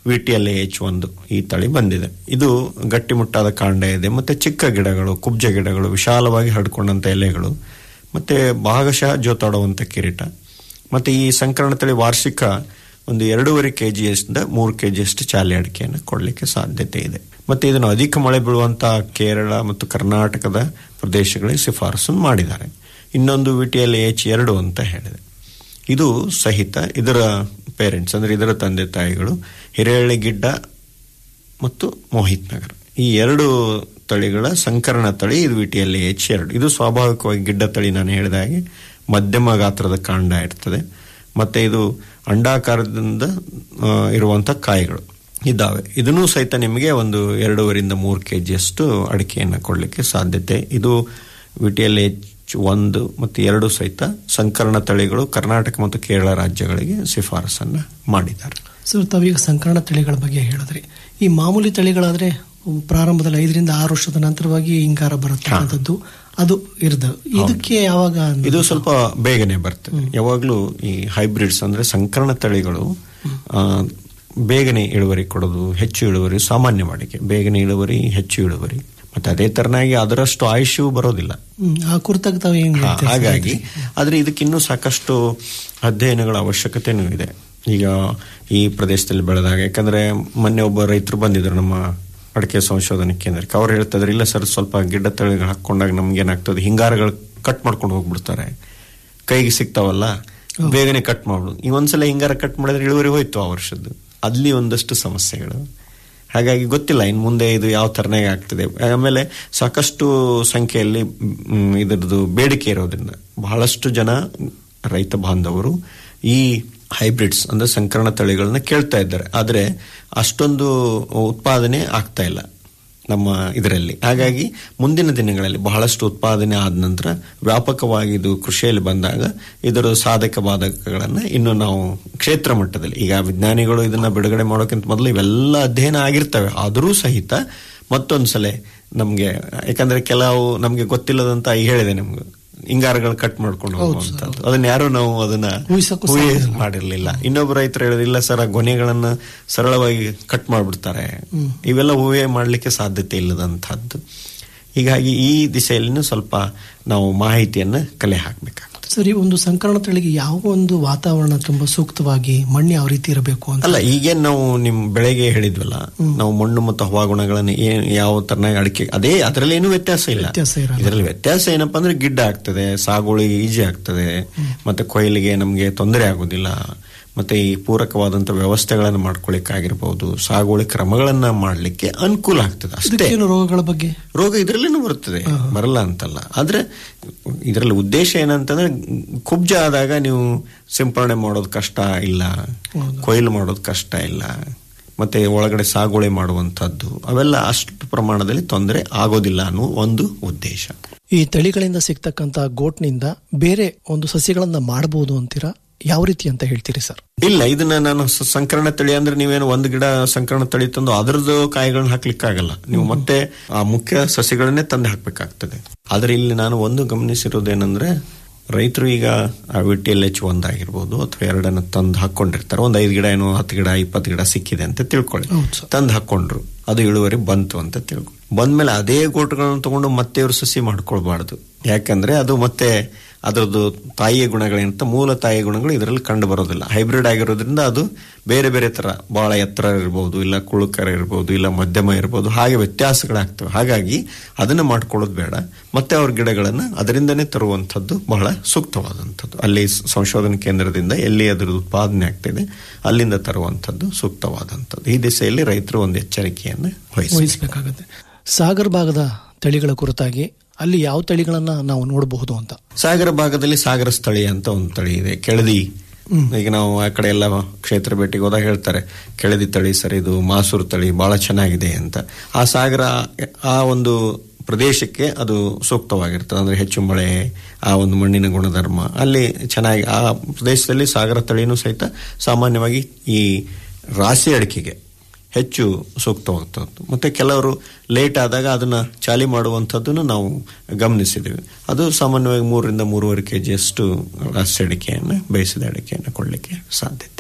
ವಿ ಟಿ ಎಲ್ ಎಚ್ ಒಂದು ಈ ತಳಿ ಬಂದಿದೆ ಇದು ಗಟ್ಟಿಮುಟ್ಟಾದ ಕಾಂಡ ಇದೆ ಮತ್ತೆ ಚಿಕ್ಕ ಗಿಡಗಳು ಕುಬ್ಜ ಗಿಡಗಳು ವಿಶಾಲವಾಗಿ ಹರಡ್ಕೊಂಡಂತ ಎಲೆಗಳು ಮತ್ತೆ ಭಾಗಶಃ ಜೋತಾಡುವಂತ ಕಿರೀಟ ಮತ್ತೆ ಈ ಸಂಕರಣ ತಳಿ ವಾರ್ಷಿಕ ಒಂದು ಎರಡೂವರೆ ಕೆ ಜಿಯಿಂದ ಮೂರು ಕೆ ಜಿಯಷ್ಟು ಚಾಲಿ ಅಡಿಕೆಯನ್ನು ಕೊಡಲಿಕ್ಕೆ ಸಾಧ್ಯತೆ ಇದೆ ಮತ್ತೆ ಇದನ್ನು ಅಧಿಕ ಮಳೆ ಬೀಳುವಂತ ಕೇರಳ ಮತ್ತು ಕರ್ನಾಟಕದ ಪ್ರದೇಶಗಳಿಗೆ ಶಿಫಾರಸು ಮಾಡಿದ್ದಾರೆ ಇನ್ನೊಂದು ವಿ ಟಿ ಎಲ್ ಎಚ್ ಎರಡು ಅಂತ ಹೇಳಿದೆ ಇದು ಸಹಿತ ಇದರ ಪೇರೆಂಟ್ಸ್ ಅಂದ್ರೆ ಇದರ ತಂದೆ ತಾಯಿಗಳು ಹಿರೇಳಿಗಿಡ್ಡ ಮತ್ತು ಮೋಹಿತ್ ನಗರ್ ಈ ಎರಡು ತಳಿಗಳ ಸಂಕರಣ ತಳಿ ಇದು ವಿ ಟಿ ಎಲ್ ಎಚ್ ಎರಡು ಇದು ಸ್ವಾಭಾವಿಕವಾಗಿ ಗಿಡ್ಡ ತಳಿ ನಾನು ಹೇಳಿದ ಹಾಗೆ ಮಧ್ಯಮ ಗಾತ್ರದ ಕಾಂಡ ಇರ್ತದೆ ಮತ್ತೆ ಇದು ಅಂಡಾಕಾರದಿಂದ ಆ, ಇರುವಂತ ಕಾಯಿಗಳು ಇದ್ದಾವೆ ಇದನ್ನೂ ಸಹಿತ ನಿಮಗೆ ಒಂದು ಎರಡೂವರಿಂದ ಮೂರು ಕೆ ಜಿಯಷ್ಟು ಅಡಿಕೆಯನ್ನು ಕೊಡಲಿಕ್ಕೆ ಸಾಧ್ಯತೆ ಇದು ವಿ ಟಿ ಎಲ್ ಎಚ್ ಒಂದು ಮತ್ತು ಎರಡು ಸಹಿತ ಸಂಕರಣ ತಳಿಗಳು ಕರ್ನಾಟಕ ಮತ್ತು ಕೇರಳ ರಾಜ್ಯಗಳಿಗೆ ಶಿಫಾರಸನ್ನ ಮಾಡಿದ್ದಾರೆ ಸರ್ ತಾವೀಗ ಸಂಕರಣ ತಳಿಗಳ ಬಗ್ಗೆ ಹೇಳಿದ್ರಿ ಈ ಮಾಮೂಲಿ ತಳಿಗಳಾದ್ರೆ ಪ್ರಾರಂಭದಲ್ಲಿ ಐದರಿಂದ ಆರು ವರ್ಷದ ನಂತರವಾಗಿ ಹಿಂಗಾರ ಬರತಕ್ಕಂಥದ್ದು ಅದು ಇರ್ದ ಇದಕ್ಕೆ ಯಾವಾಗ ಇದು ಸ್ವಲ್ಪ ಬೇಗನೆ ಬರ್ತದೆ ಯಾವಾಗಲೂ ಈ ಹೈಬ್ರಿಡ್ಸ್ ಅಂದ್ರೆ ಸಂಕರಣ ತಳಿಗಳು ಆ, ಬೇಗನೆ ಇಳುವರಿ ಕೊಡೋದು ಹೆಚ್ಚು ಇಳುವರಿ ಸಾಮಾನ್ಯ ವಾಡಿಕೆ ಬೇಗನೆ ಇಳುವರಿ ಹೆಚ್ಚು ಇಳುವರಿ ಮತ್ತೆ ಅದೇ ತರನಾಗಿ ಅದರಷ್ಟು ಆಯುಷ್ಯೂ ಬರೋದಿಲ್ಲ ಹ್ಮ್, ಆ ಕುರಿತಾಗ ತಾವು ಏನ್ ಹಾ, ಹೇಳ್ತೀರಾ? ಹಾಗಾಗಿ ಆದ್ರೆ ಇದಕ್ಕಿನ್ನೂ ಸಾಕಷ್ಟು ಅಧ್ಯಯನಗಳ ಅವಶ್ಯಕತೆನೂ ಇದೆ ಈಗ ಈ ಪ್ರದೇಶದಲ್ಲಿ ಬೆಳೆದಾಗ ಯಾಕಂದ್ರೆ ಮೊನ್ನೆ ಒಬ್ಬ ರೈತರು ಬಂದಿದ್ರು ನಮ್ಮ ಅಡಿಕೆ ಸಂಶೋಧನಾ ಕೇಂದ್ರಕ್ಕೆ ಅವ್ರು ಹೇಳ್ತಿದ್ರು ಇಲ್ಲ ಸರ್ ಸ್ವಲ್ಪ ಗಿಡ್ಡ ತಳಿಗಳು ಹಾಕೊಂಡಾಗ ನಮ್ಗೆ ಏನಾಗ್ತದೆ ಹಿಂಗಾರಗಳು ಕಟ್ ಮಾಡ್ಕೊಂಡು ಹೋಗ್ಬಿಡ್ತಾರೆ ಕೈಗೆ ಸಿಗ್ತಾವಲ್ಲ ಬೇಗನೆ ಕಟ್ ಮಾಡ್ಬಿಡು ಈ ಒಂದ್ಸಲ ಹಿಂಗಾರ ಕಟ್ ಮಾಡಿದ್ರೆ ಇಳುವರಿ ಹೋಯ್ತು ಆ ವರ್ಷದ್ದು ಅಲ್ಲಿ ಒಂದಷ್ಟು ಸಮಸ್ಯೆಗಳು ಹಾಗಾಗಿ ಗೊತ್ತಿಲ್ಲ ಇನ್ನು ಮುಂದೆ ಇದು ಯಾವ ತರನಾಗಿ ಆಗ್ತದೆ ಆಮೇಲೆ ಸಾಕಷ್ಟು ಸಂಖ್ಯೆಯಲ್ಲಿ ಮ್, ಇದರದ್ದು ಬೇಡಿಕೆ ಇರೋದ್ರಿಂದ ಬಹಳಷ್ಟು ಜನ ರೈತ ಬಾಂಧವರು ಈ ಹೈಬ್ರಿಡ್ಸ್ ಅಂದ್ರೆ ಸಂಕರಣ ತಳಿಗಳನ್ನ ಕೇಳ್ತಾ ಇದ್ದಾರೆ ಆದ್ರೆ ಅಷ್ಟೊಂದು ಉತ್ಪಾದನೆ ಆಗ್ತಾ ಇಲ್ಲ ನಮ್ಮ ಇದರಲ್ಲಿ ಹಾಗಾಗಿ ಮುಂದಿನ ದಿನಗಳಲ್ಲಿ ಬಹಳಷ್ಟು ಉತ್ಪಾದನೆ ಆದ ನಂತರ ವ್ಯಾಪಕವಾಗಿ ಇದು ಕೃಷಿಯಲ್ಲಿ ಬಂದಾಗ ಇದರ ಸಾಧಕ ಬಾಧಕಗಳನ್ನ ಇನ್ನು ನಾವು ಕ್ಷೇತ್ರ ಮಟ್ಟದಲ್ಲಿ ಈಗ ವಿಜ್ಞಾನಿಗಳು ಇದನ್ನ ಬಿಡುಗಡೆ ಮಾಡೋಕ್ಕಿಂತ ಮೊದಲು ಇವೆಲ್ಲ ಅಧ್ಯಯನ ಆಗಿರ್ತವೆ ಆದರೂ ಸಹಿತ ಮತ್ತೊಂದ್ಸಲ ನಮ್ಗೆ ಯಾಕಂದ್ರೆ ಕೆಲವು ನಮ್ಗೆ ಗೊತ್ತಿಲ್ಲದಂತ ಈಗ ಹೇಳಿದೆ ನಿಮ್ಗೆ ಹಿಂಗಾರಗಳು ಕಟ್ ಮಾಡ್ಕೊಂಡು ಹೋಗುವಂತದ್ದು ಅದನ್ನ ಯಾರು ನಾವು ಅದನ್ನ ಊಹಿಸಕ್ಕೂ ಊಹೆ ಸಾಧ್ಯ ಇಲ್ಲ. ಮಾಡಿರ್ಲಿಲ್ಲ ಇನ್ನೊಬ್ಬ ರೈತರು ಹೇಳಿದಿಲ್ಲ ಸರ್ ಆ ಗೊನೆಗಳನ್ನ ಸರಳವಾಗಿ ಕಟ್ ಮಾಡ್ಬಿಡ್ತಾರೆ ಹ್ಮ್. ಇವೆಲ್ಲ ಊಹೆ ಮಾಡ್ಲಿಕ್ಕೆ ಸಾಧ್ಯತೆ ಇಲ್ಲದಂತಹದ್ದು ಹೀಗಾಗಿ ಈ ದಿಸೆಯಲ್ಲಿನೂ ಸ್ವಲ್ಪ ನಾವು ಮಾಹಿತಿಯನ್ನ ಕಲೆ ಹಾಕ್ಬೇಕಾಗ್ತದೆ ಸರಿ ಒಂದು ಸಂಕರಣ ತಳಿಗೆ ಯಾವ ಒಂದು ವಾತಾವರಣ ತುಂಬಾ ಸೂಕ್ತವಾಗಿ ಮಣ್ಣು ಯಾವ ರೀತಿ ಇರಬೇಕು ಅಂತ ಅಲ್ಲ ಈಗೇನ್ ನಾವು ನಿಮ್ ಬೆಳೆಗೆ ಹೇಳಿದ್ವಲ್ಲ ನಾವು ಮಣ್ಣು ಮತ್ತು ಹವಾಗುಣಗಳನ್ನ ಏನ್ ಯಾವ ತರನಾಗಿ ಅಡಿಕೆ ಅದೇ ಅದರಲ್ಲಿ ಏನು ವ್ಯತ್ಯಾಸ ಇಲ್ಲ ವ್ಯತ್ಯಾಸ ಇರಲ್ಲ. ಇದರಲ್ಲಿ ವ್ಯತ್ಯಾಸ ಏನಪ್ಪಾ ಅಂದ್ರೆ ಗಿಡ್ಡ ಆಗ್ತದೆ ಸಾಗುವಳಿಗೆ ಈಜಿ ಆಗ್ತದೆ ಮತ್ತೆ ಕೊಯ್ಲಿಗೆ ನಮ್ಗೆ ತೊಂದರೆ ಆಗುದಿಲ್ಲ ಮತ್ತೆ ಈ ಪೂರಕವಾದಂತ ವ್ಯವಸ್ಥೆಗಳನ್ನು ಮಾಡ್ಕೊಳ್ಳಿಕ್ಕಾಗಿರ್ಬಹುದು ಸಾಗುವಳಿ ಕ್ರಮಗಳನ್ನ ಮಾಡ್ಲಿಕ್ಕೆ ಅನುಕೂಲ ಆಗ್ತದೆ ಅಷ್ಟೇ ಇದಕ್ಕೇನು ರೋಗಗಳ ಬಗ್ಗೆ ರೋಗ ಇದರಲ್ಲಿನೂ ಬರುತ್ತದೆ ಬರಲ್ಲ ಅಂತಲ್ಲ ಆದ್ರೆ ಇದರಲ್ಲಿ ಉದ್ದೇಶ ಏನಂತಂದ್ರೆ ಕುಬ್ಜ ಆದಾಗ ನೀವು ಸಿಂಪರಣೆ ಮಾಡೋದು ಕಷ್ಟ ಇಲ್ಲ ಕೊಯ್ಲು ಮಾಡೋದು ಕಷ್ಟ ಇಲ್ಲ ಮತ್ತೆ ಒಳಗಡೆ ಸಾಗುವಳಿ ಮಾಡುವಂತದ್ದು ಅವೆಲ್ಲ ಅಷ್ಟು ಪ್ರಮಾಣದಲ್ಲಿ ತೊಂದರೆ ಆಗೋದಿಲ್ಲ ಅನ್ನೋ ಒಂದು ಉದ್ದೇಶ ಈ ತಳಿಗಳಿಂದ ಸಿಗ್ತಕ್ಕಂತ ಗೋಟ್ನಿಂದ ಬೇರೆ ಒಂದು ಸಸ್ಯಗಳನ್ನ ಮಾಡಬಹುದು ಅಂತೀರಾ ಯಾವ ರೀತಿ ಅಂತ ಹೇಳ್ತೀರಿ ಸರ್ ಇಲ್ಲ ಇದನ್ನ ನಾನು ಸ- ಸಂಕರಣ ತಳಿ ಅಂದ್ರೆ ನೀವೇನು ಒಂದು ಗಿಡ ಸಂಕರಣ ತಳಿ ತಂದು ಅದರದ್ದು ಕಾಯಿಗಳನ್ನ ಹಾಕ್ಲಿಕ್ಕಾಗಲ್ಲ ನೀವು ಮತ್ತೆ ಆ ಮುಖ್ಯ ಸಸಿಗಳನ್ನೇ ತಂದು ಹಾಕ್ಬೇಕಾಗ್ತದೆ ಆದ್ರೆ ಇಲ್ಲಿ ನಾನು ಒಂದು ಗಮನಿಸಿರೋದೇನಂದ್ರೆ ರೈತರು ಈಗ ವಿ ಟಿ ಎಲ್ ಎಚ್ ಒಂದಾಗಿರ್ಬೋದು ಅಥವಾ ಎರಡನ್ನ ತಂದು ಹಾಕೊಂಡಿರ್ತಾರೆ ಒಂದ್ ಐದು ಗಿಡ ಏನೋ ಹತ್ತು ಗಿಡ ಇಪ್ಪತ್ತು ಗಿಡ ಸಿಕ್ಕಿದೆ ಅಂತ ತಿಳ್ಕೊಳ್ಳಿ ತಂದು ಹಾಕೊಂಡ್ರು ಅದು ಇಳುವರಿ ಬಂತು ಅಂತ ತಿಳ್ಕೊ ಬಂದ್ಮೇಲೆ ಅದೇ ಗೋಟುಗಳನ್ನ ತಗೊಂಡು ಮತ್ತೆ ಇವ್ರು ಸಸಿ ಮಾಡ್ಕೊಳ್ಬಾರ್ದು ಯಾಕಂದ್ರೆ ಅದು ಮತ್ತೆ ಅದರದ್ದು ತಾಯಿಯ ಗುಣಗಳೇನಂತ ಮೂಲ ತಾಯಿಯ ಗುಣಗಳು ಇದರಲ್ಲಿ ಕಂಡು ಬರೋದಿಲ್ಲ ಹೈಬ್ರಿಡ್ ಆಗಿರೋದ್ರಿಂದ ಅದು ಬೇರೆ ಬೇರೆ ತರ ಬಹಳ ಎತ್ತರ ಇರ್ಬೋದು ಇಲ್ಲ ಕುಳುಕರ ಇರ್ಬೋದು ಇಲ್ಲ ಮಧ್ಯಮ ಇರ್ಬೋದು ಹಾಗೆ ವ್ಯತ್ಯಾಸಗಳಾಗ್ತವೆ ಹಾಗಾಗಿ ಅದನ್ನ ಮಾಡ್ಕೊಳ್ಳೋದು ಬೇಡ ಮತ್ತೆ ಅವ್ರ ಗಿಡಗಳನ್ನ ಅದರಿಂದನೇ ತರುವಂತದ್ದು ಬಹಳ ಸೂಕ್ತವಾದಂಥದ್ದು ಅಲ್ಲಿ ಸ- ಸಂಶೋಧನಾ ಕೇಂದ್ರದಿಂದ ಎಲ್ಲಿ ಅದರ ಉತ್ಪಾದನೆ ಆಗ್ತಿದೆ ಅಲ್ಲಿಂದ ತರುವಂತದ್ದು ಸೂಕ್ತವಾದಂಥದ್ದು ಈ ದಿಸೆಯಲ್ಲಿ ರೈತರು ಒಂದು ಎಚ್ಚರಿಕೆಯನ್ನು ವಹಿಸಬೇಕು ವಹಿಸಬೇಕಾಗತ್ತೆ ಸಾಗರ್ ಭಾಗದ ತಳಿಗಳ ಕುರಿತಾಗಿ ಅಲ್ಲಿ ಯಾವ ತಳಿಗಳನ್ನ ನಾವು ನೋಡಬಹುದು ಅಂತ ಸಾಗರ ಭಾಗದಲ್ಲಿ ಸಾಗರ ಸ್ಥಳೀಯ ಅಂತ ಒಂದು ತಳಿ ಇದೆ ಕೆಳದಿ ಈಗ ನಾವು ಆ ಕಡೆ ಎಲ್ಲ ಕ್ಷೇತ್ರ ಭೇಟಿಗೆ ಹೋದಾಗ ಹೇಳ್ತಾರೆ ಕೆಳದಿ ತಳಿ ಸರ್ ಇದು ಮಾಸೂರು ತಳಿ ಬಹಳ ಚೆನ್ನಾಗಿದೆ ಅಂತ ಆ ಸಾಗರ ಆ ಒಂದು ಪ್ರದೇಶಕ್ಕೆ ಅದು ಸೂಕ್ತವಾಗಿರ್ತದೆ ಅಂದ್ರೆ ಹೆಚ್ಚು ಮಳೆ ಆ ಒಂದು ಮಣ್ಣಿನ ಗುಣಧರ್ಮ ಅಲ್ಲಿ ಚೆನ್ನಾಗಿ ಆ ಪ್ರದೇಶದಲ್ಲಿ ಸಾಗರ ತಳಿನೂ ಸಹಿತ ಸಾಮಾನ್ಯವಾಗಿ ಈ ರಾಶಿ ಅಡಿಕೆಗೆ ಹೆಚ್ಚು ಸೂಕ್ತವಾಗ್ತದ್ದು ಮತ್ತೆ ಕೆಲವರು ಲೇಟ್ ಆದಾಗ ಅದನ್ನ ಚಾಲಿ ಮಾಡುವಂಥದ್ದನ್ನು ನಾವು ಗಮನಿಸಿದ್ದೇವೆ ಅದು ಸಾಮಾನ್ಯವಾಗಿ ಮೂರರಿಂದ ಮೂರುವರೆ ಕೆ ಜಿಯಷ್ಟು ರಾಸಿ ಅಡಿಕೆಯನ್ನು ಬೇಯಿಸಿದ ಅಡಿಕೆಯನ್ನು ಕೊಡಲಿಕ್ಕೆ ಸಾಧ್ಯತೆ ಇದೆ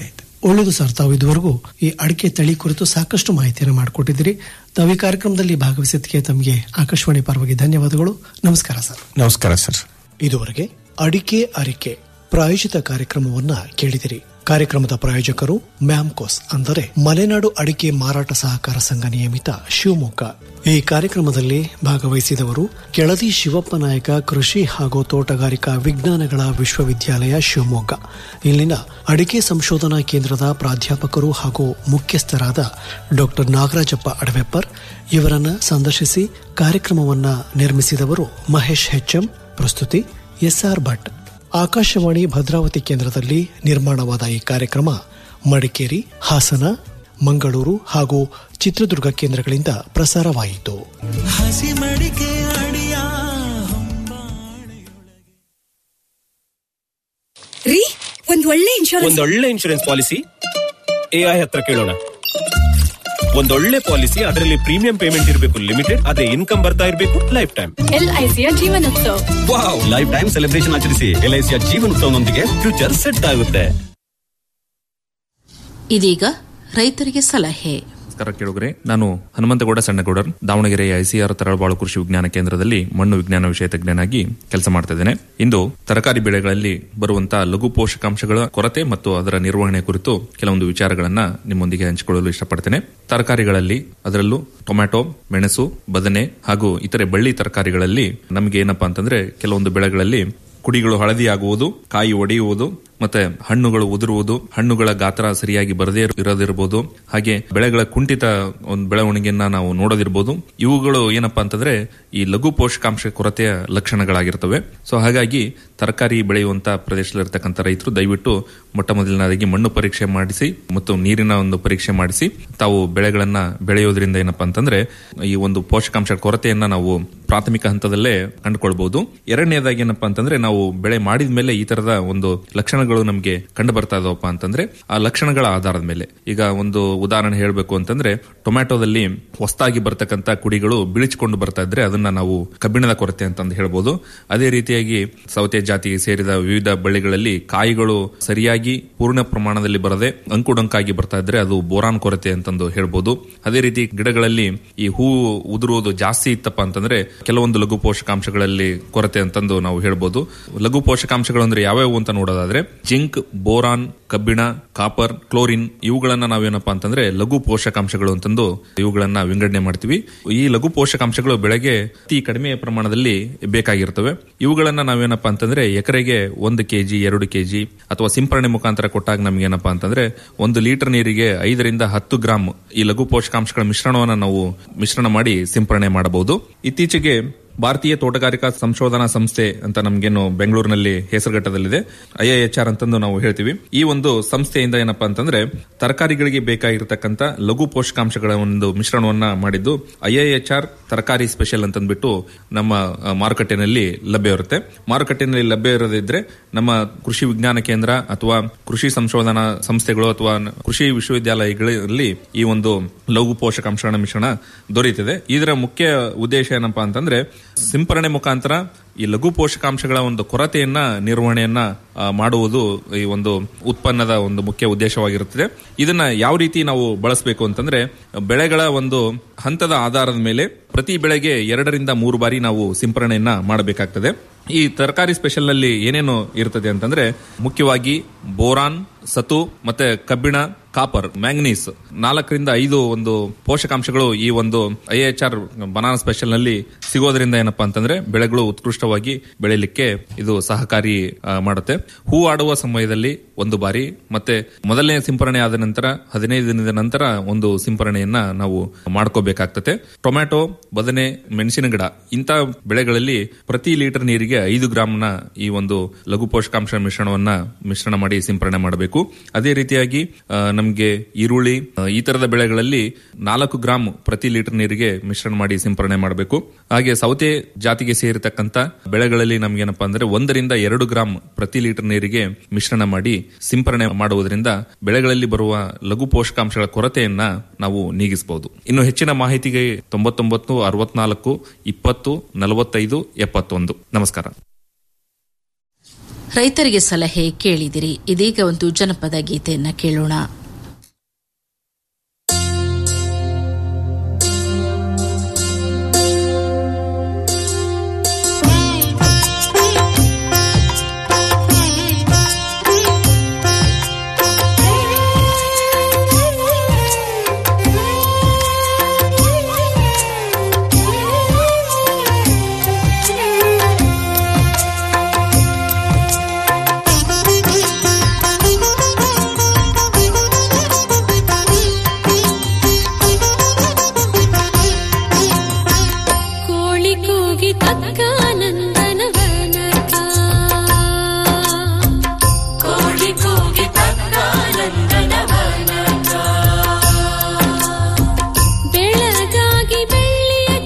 ಒಳ್ಳೆಯದು ಸರ್ ತಾವು ಇದುವರೆಗೂ ಈ ಅಡಿಕೆ ತಳಿ ಕುರಿತು ಸಾಕಷ್ಟು ಮಾಹಿತಿಯನ್ನು ಮಾಡಿಕೊಟ್ಟಿದ್ದೀರಿ ತಾವು ಈ ಕಾರ್ಯಕ್ರಮದಲ್ಲಿ ಭಾಗವಹಿಸಿದ್ದಕ್ಕೆ ತಮಗೆ ಆಕಾಶವಾಣಿ ಪರವಾಗಿ ಧನ್ಯವಾದಗಳು ನಮಸ್ಕಾರ ಸರ್ ನಮಸ್ಕಾರ ಸರ್ ಇದುವರೆಗೆ ಅಡಿಕೆ ಅರಿಕೆ ಪ್ರಾಯೋಜಿತ ಕಾರ್ಯಕ್ರಮವನ್ನ ಕೇಳಿದಿರಿ ಕಾರ್ಯಕ್ರಮದ ಪ್ರಾಯೋಜಕರು ಮ್ಯಾಮ್ಕೋಸ್ ಅಂದರೆ ಮಲೆನಾಡು ಅಡಿಕೆ ಮಾರಾಟ ಸಹಕಾರ ಸಂಘ ನಿಯಮಿತ ಶಿವಮೊಗ್ಗ ಈ ಕಾರ್ಯಕ್ರಮದಲ್ಲಿ ಭಾಗವಹಿಸಿದವರು ಕೆಳದಿ ಶಿವಪ್ಪ ನಾಯಕ ಕೃಷಿ ಹಾಗೂ ತೋಟಗಾರಿಕಾ ವಿಜ್ಞಾನಗಳ ವಿಶ್ವವಿದ್ಯಾಲಯ ಶಿವಮೊಗ್ಗ ಇಲ್ಲಿನ ಅಡಿಕೆ ಸಂಶೋಧನಾ ಕೇಂದ್ರದ ಪ್ರಾಧ್ಯಾಪಕರು ಹಾಗೂ ಮುಖ್ಯಸ್ಥರಾದ ಡಾಕ್ಟರ್ ನಾಗರಾಜಪ್ಪ ಅಡವೆಪ್ಪರ್ ಇವರನ್ನ ಸಂದರ್ಶಿಸಿ ಕಾರ್ಯಕ್ರಮವನ್ನ ನಿರ್ಮಿಸಿದವರು ಮಹೇಶ್ ಹೆಚ್ಎಂ ಪ್ರಸ್ತುತಿ ಎಸ್ಆರ್ ಭಟ್ ಆಕಾಶವಾಣಿ ಭದ್ರಾವತಿ ಕೇಂದ್ರದಲ್ಲಿ ನಿರ್ಮಾಣವಾದ ಈ ಕಾರ್ಯಕ್ರಮ ಮಡಿಕೇರಿ ಹಾಸನ ಮಂಗಳೂರು ಹಾಗೂ ಚಿತ್ರದುರ್ಗ ಕೇಂದ್ರಗಳಿಂದ ಪ್ರಸಾರವಾಯಿತು ಹಸಿ ಮಡಿಕೆ ಅಡಿಯ ರೀ ಒಂದ್ ಒಳ್ಳೆ ಇನ್ಶೂರೆನ್ಸ್ ಒಂದೊಳ್ಳೆ ಇನ್ಶೂರೆನ್ಸ್ ಪಾಲಿಸಿ ಎಐ ಹತ್ರ ಕೇಳೋಣ ಒಂದೊಳ್ಳೆ ಪಾಲಿಸಿ ಅದರಲ್ಲಿ ಪ್ರೀಮಿಯಂ ಪೇಮೆಂಟ್ ಇರಬೇಕು ಲಿಮಿಟೆಡ್ ಅದೇ ಇನ್ಕಮ್ ಬರ್ತಾ ಇರಬೇಕು ಲೈಫ್ ಟೈಮ್ ಎಲ್ಐಸಿಯ Jeevan Utsav wow life time celebration ಆಚರಿಸಿ ಎಲ್ಐಸಿಯ ಜೀವನೋತ್ಸವನೊಂದಿಗೆ ಫ್ಯೂಚರ್ ಸೆಟ್ ಆಗುತ್ತೆ ಇದೀಗ ರೈತರಿಗೆ ಸಲಹೆ ನಮಸ್ಕಾರ ಕೇಳುಗರೆ ನಾನು ಹನುಮಂತಗೌಡ ಸಣ್ಣಗೌಡರ್ ದಾವಣಗೆರೆಯ ಐಸಿಆರ್ ತರಳಬಾಳು ಕೃಷಿ ವಿಜ್ಞಾನ ಕೇಂದ್ರದಲ್ಲಿ ಮಣ್ಣು ವಿಜ್ಞಾನ ವಿಷಯ ತಜ್ಞನಾಗಿ ಕೆಲಸ ಮಾಡ್ತಾ ಇದ್ದೇನೆ ಇಂದು ತರಕಾರಿ ಬೆಳೆಗಳಲ್ಲಿ ಬರುವಂತಹ ಲಘು ಪೋಷಕಾಂಶಗಳ ಕೊರತೆ ಮತ್ತು ಅದರ ನಿರ್ವಹಣೆ ಕುರಿತು ಕೆಲವೊಂದು ವಿಚಾರಗಳನ್ನ ನಿಮ್ಮೊಂದಿಗೆ ಹಂಚಿಕೊಳ್ಳಲು ಇಷ್ಟಪಡ್ತೇನೆ ತರಕಾರಿಗಳಲ್ಲಿ ಅದರಲ್ಲೂ ಟೊಮ್ಯಾಟೊ ಮೆಣಸು ಬದನೆ ಹಾಗೂ ಇತರೆ ಬಳ್ಳಿ ತರಕಾರಿಗಳಲ್ಲಿ ನಮಗೆ ಏನಪ್ಪಾ ಅಂತಂದ್ರೆ ಕೆಲವೊಂದು ಬೆಳೆಗಳಲ್ಲಿ ಕುಡಿಗಳು ಹಳದಿ ಆಗುವುದು ಕಾಯಿ ಒಡೆಯುವುದು ಮತ್ತೆ ಹಣ್ಣುಗಳು ಉದುರುವುದು ಹಣ್ಣುಗಳ ಗಾತ್ರ ಸರಿಯಾಗಿ ಬರದೇ ಇರೋದಿರಬಹುದು ಹಾಗೆ ಬೆಳೆಗಳ ಕುಂಠಿತ ಒಂದು ಬೆಳವಣಿಗೆಯನ್ನ ನಾವು ನೋಡೋದಿರಬಹುದು ಇವುಗಳು ಏನಪ್ಪಾ ಅಂತಂದ್ರೆ ಈ ಲಘು ಪೋಷಕಾಂಶ ಕೊರತೆಯ ಲಕ್ಷಣಗಳಾಗಿರ್ತವೆ ಸೊ ಹಾಗಾಗಿ ತರಕಾರಿ ಬೆಳೆಯುವಂತ ಪ್ರದೇಶದಲ್ಲಿರ್ತಕ್ಕಂಥ ರೈತರು ದಯವಿಟ್ಟು ಮೊಟ್ಟ ಮೊದಲನೇದಾಗಿ ಮಣ್ಣು ಪರೀಕ್ಷೆ ಮಾಡಿಸಿ ಮತ್ತು ನೀರಿನ ಒಂದು ಪರೀಕ್ಷೆ ಮಾಡಿಸಿ ತಾವು ಬೆಳೆಗಳನ್ನ ಬೆಳೆಯೋದ್ರಿಂದ ಏನಪ್ಪಾ ಅಂತಂದ್ರೆ ಈ ಒಂದು ಪೋಷಕಾಂಶ ಕೊರತೆಯನ್ನ ನಾವು ಪ್ರಾಥಮಿಕ ಹಂತದಲ್ಲೇ ಕಂಡುಕೊಳ್ಬಹುದು ಎರಡನೇದಾಗಿ ಏನಪ್ಪಾ ಅಂತಂದ್ರೆ ನಾವು ಬೆಳೆ ಮಾಡಿದ ಮೇಲೆ ಈ ತರದ ಒಂದು ಲಕ್ಷಣಗಳು ನಮಗೆ ಕಂಡು ಬರ್ತಾ ಇದಾವಪ್ಪ ಅಂತಂದ್ರೆ ಆ ಲಕ್ಷಣಗಳ ಆಧಾರದ ಮೇಲೆ ಈಗ ಒಂದು ಉದಾಹರಣೆ ಹೇಳಬೇಕು ಅಂತಂದ್ರೆ ಟೊಮ್ಯಾಟೋದಲ್ಲಿ ಹೊಸದಾಗಿ ಬರ್ತಕ್ಕಂತ ಕುಡಿಗಳು ಬಿಳಿಚಿಕೊಂಡು ಬರ್ತಾ ಇದ್ರೆ ಅದನ್ನ ನಾವು ಕಬ್ಬಿಣದ ಕೊರತೆ ಅಂತಂದು ಹೇಳ್ಬೋದು ಅದೇ ರೀತಿಯಾಗಿ ಸೌತೆ ಜಾತಿಗೆ ಸೇರಿದ ವಿವಿಧ ಬಳ್ಳಿಗಳಲ್ಲಿ ಕಾಯಿಗಳು ಸರಿಯಾಗಿ ಪೂರ್ಣ ಪ್ರಮಾಣದಲ್ಲಿ ಬರದೆ ಅಂಕುಡೊಂಕಾಗಿ ಬರ್ತಾ ಇದ್ರೆ ಅದು ಬೋರಾನ್ ಕೊರತೆ ಅಂತಂದು ಹೇಳ್ಬೋದು ಅದೇ ರೀತಿ ಗಿಡಗಳಲ್ಲಿ ಈ ಹೂವು ಉದುರುವುದು ಜಾಸ್ತಿ ಇತ್ತಪ್ಪ ಅಂತಂದ್ರೆ ಕೆಲವೊಂದು ಲಘು ಪೋಷಕಾಂಶಗಳಲ್ಲಿ ಕೊರತೆ ಅಂತಂದು ನಾವು ಹೇಳ್ಬೋದು ಲಘು ಪೋಷಕಾಂಶಗಳು ಅಂದ್ರೆ ಯಾವ್ಯಾವು ಅಂತ ನೋಡೋದಾದ್ರೆ ಜಿಂಕ್ ಬೋರಾನ್ ಕಬ್ಬಿಣ ಕಾಪರ್ ಕ್ಲೋರಿನ್ ಇವುಗಳನ್ನ ನಾವೇನಪ್ಪಾ ಅಂತಂದ್ರೆ ಲಘು ಪೋಷಕಾಂಶಗಳು ಅಂತಂದು ಇವುಗಳನ್ನ ವಿಂಗಡಣೆ ಮಾಡ್ತೀವಿ ಈ ಲಘು ಪೋಷಕಾಂಶಗಳು ಬೆಳೆಗೆ ಅತಿ ಕಡಿಮೆ ಪ್ರಮಾಣದಲ್ಲಿ ಬೇಕಾಗಿರ್ತವೆ ಇವುಗಳನ್ನ ನಾವೇನಪ್ಪಾ ಅಂತಂದ್ರೆ ಎಕರೆಗೆ ಒಂದು ಕೆಜಿ ಎರಡು ಕೆಜಿ ಅಥವಾ ಸಿಂಪರಣೆ ಮುಖಾಂತರ ಕೊಟ್ಟಾಗ ನಮ್ಗೆ ಏನಪ್ಪಾ ಅಂತಂದ್ರೆ ಒಂದು ಲೀಟರ್ ನೀರಿಗೆ ಐದರಿಂದ ಹತ್ತು ಗ್ರಾಂ ಈ ಲಘು ಪೋಷಕಾಂಶಗಳ ಮಿಶ್ರಣವನ್ನು ನಾವು ಮಿಶ್ರಣ ಮಾಡಿ ಸಿಂಪರಣೆ ಮಾಡಬಹುದು ಇತ್ತೀಚೆಗೆ ಭಾರತೀಯ ತೋಟಗಾರಿಕಾ ಸಂಶೋಧನಾ ಸಂಸ್ಥೆ ಅಂತ ನಮ್ಗೇನು ಬೆಂಗಳೂರಿನಲ್ಲಿ ಹೆಸರುಘಟ್ಟದಲ್ಲಿದೆ ಐಐಎಚ್ಆರ್ ಅಂತಂದು ನಾವು ಹೇಳ್ತೀವಿ ಈ ಒಂದು ಸಂಸ್ಥೆಯಿಂದ ಏನಪ್ಪಾ ಅಂತಂದ್ರೆ ತರಕಾರಿಗಳಿಗೆ ಬೇಕಾಗಿರತಕ್ಕಂತ ಲಘು ಪೋಷಕಾಂಶಗಳ ಒಂದು ಮಿಶ್ರಣವನ್ನ ಮಾಡಿದ್ದು ಐಐಎಚ್ಆರ್ ತರಕಾರಿ ಸ್ಪೆಷಲ್ ಅಂತಂದ್ಬಿಟ್ಟು ನಮ್ಮ ಆ, ಮಾರುಕಟ್ಟೆನಲ್ಲಿ ಲಭ್ಯ ಇರುತ್ತೆ ಮಾರುಕಟ್ಟೆನಲ್ಲಿ ಲಭ್ಯ ಇರೋದಿದ್ರೆ ನಮ್ಮ ಕೃಷಿ ವಿಜ್ಞಾನ ಕೇಂದ್ರ ಅಥವಾ ಕೃಷಿ ಸಂಶೋಧನಾ ಸಂಸ್ಥೆಗಳು ಅಥವಾ ನ- ಕೃಷಿ ವಿಶ್ವವಿದ್ಯಾಲಯಗಳಲ್ಲಿ ಈ ಒಂದು ಲಘು ಪೋಷಕಾಂಶಗಳ ಮಿಶ್ರಣ ದೊರೆಯುತ್ತದೆ ಇದರ ಮುಖ್ಯ ಉದ್ದೇಶ ಏನಪ್ಪಾ ಅಂತಂದ್ರೆ ಸಿಂಪರಣೆ ಮುಖಾಂತರ ಈ ಲಘು ಪೋಷಕಾಂಶಗಳ ಒಂದು ಕೊರತೆಯನ್ನ ನಿರ್ವಹಣೆಯನ್ನ ಆ, ಮಾಡುವುದು ಈ ಒಂದು ಉತ್ಪನ್ನದ ಒಂದು ಮುಖ್ಯ ಉದ್ದೇಶವಾಗಿರುತ್ತದೆ ಇದನ್ನ ಯಾವ ರೀತಿ ನಾವು ಬಳಸಬೇಕು ಅಂತಂದ್ರೆ ಬೆಳೆಗಳ ಒಂದು ಹಂತದ ಆಧಾರದ ಮೇಲೆ ಪ್ರತಿ ಬೆಳೆಗೆ ಎರಡರಿಂದ ಮೂರು ಬಾರಿ ನಾವು ಸಿಂಪರಣೆಯನ್ನ ಮಾಡಬೇಕಾಗ್ತದೆ ಈ ತರಕಾರಿ ಸ್ಪೆಷಲ್ ನಲ್ಲಿ ಏನೇನು ಇರ್ತದೆ ಅಂತಂದ್ರೆ ಮುಖ್ಯವಾಗಿ ಬೋರಾನ್ ಸತು ಮತ್ತೆ ಕಬ್ಬಿಣ ಕಾಪರ್ ಮ್ಯಾಂಗನೀಸ್ ನಾಲ್ಕರಿಂದ ಐದು ಒಂದು ಪೋಷಕಾಂಶಗಳು ಈ ಒಂದು ಐಎಚ್ಆರ್ ಬನಾನಾ ಸ್ಪೆಷಲ್ ನಲ್ಲಿ ಸಿಗೋದ್ರಿಂದ ಏನಪ್ಪಾ ಅಂತಂದ್ರೆ ಬೆಳೆಗಳು ಉತ್ಕೃಷ್ಟವಾಗಿ ಬೆಳೆಯಲಿಕ್ಕೆ ಇದು ಸಹಕಾರಿ ಆ, ಮಾಡುತ್ತೆ ಹೂ ಆಡುವ ಸಮಯದಲ್ಲಿ ಒಂದು ಬಾರಿ ಮತ್ತೆ ಮೊದಲನೇ ಸಿಂಪರಣೆ ಆದ ನಂತರ ಹದಿನೈದು ದಿನದ ನಂತರ ಒಂದು ಸಿಂಪರಣೆಯನ್ನ ನಾವು ಮಾಡ್ಕೋಬೇಕಾಗ್ತದೆ ಟೊಮ್ಯಾಟೊ ಬದನೆ ಮೆಣಸಿನ ಗಿಡ ಇಂಥ ಬೆಳೆಗಳಲ್ಲಿ ಪ್ರತಿ ಲೀಟರ್ ನೀರಿಗೆ ಐದು ಗ್ರಾಂನ ಈ ಒಂದು ಲಘು ಪೋಷಕಾಂಶ ಮಿಶ್ರಣವನ್ನ ಮಿಶ್ರಣ ಮಾಡಿ ಸಿಂಪರಣೆ ಮಾಡಬೇಕು ಅದೇ ರೀತಿಯಾಗಿ ಆ, ನಮ್ಗೆ ಈರುಳ್ಳಿ ಆ, ಈ ತರದ ಬೆಳೆಗಳಲ್ಲಿ ನಾಲ್ಕು ಗ್ರಾಂ ಪ್ರತಿ ಲೀಟರ್ ನೀರಿಗೆ ಮಿಶ್ರಣ ಮಾಡಿ ಸಿಂಪರಣೆ ಮಾಡಬೇಕು ಹಾಗೆ ಸೌತೆ ಜಾತಿಗೆ ಸೇರಿರ್ತಕ್ಕಂತ ಬೆಳೆಗಳಲ್ಲಿ ನಮ್ಗೇನಪ್ಪಾ ಅಂದ್ರೆ ಒಂದರಿಂದ ಎರಡು ಗ್ರಾಂ ಪ್ರತಿ ಲೀಟರ್ ನೀರಿಗೆ ಮಿಶ್ರಣ ಮಾಡಿ ಸಿಂಪರಣೆ ಮಾಡುವುದರಿಂದ ಬೆಳೆಗಳಲ್ಲಿ ಬರುವ ಲಘು ಪೋಷಕಾಂಶಗಳ ಕೊರತೆಯನ್ನ ನಾವು ನೀಗಿಸಬಹುದು ಇನ್ನು ಹೆಚ್ಚಿನ ಮಾಹಿತಿಗೆ ತೊಂಬತ್ತೊಂಬತ್ತು ಅರವತ್ನಾಲ್ಕು ಇಪ್ಪತ್ತು ನಲವತ್ತೈದು ಎಪ್ಪತ್ತೊಂದು ನಮಸ್ಕಾರ ರೈತರಿಗೆ ಸಲಹೆ ಕೇಳಿದಿರಿ ಇದೀಗ ಒಂದು ಜನಪದ ಗೀತೆಯನ್ನ ಕೇಳೋಣ ಕೋಳಿ ಕೂಗಿ ತಕ್ಕ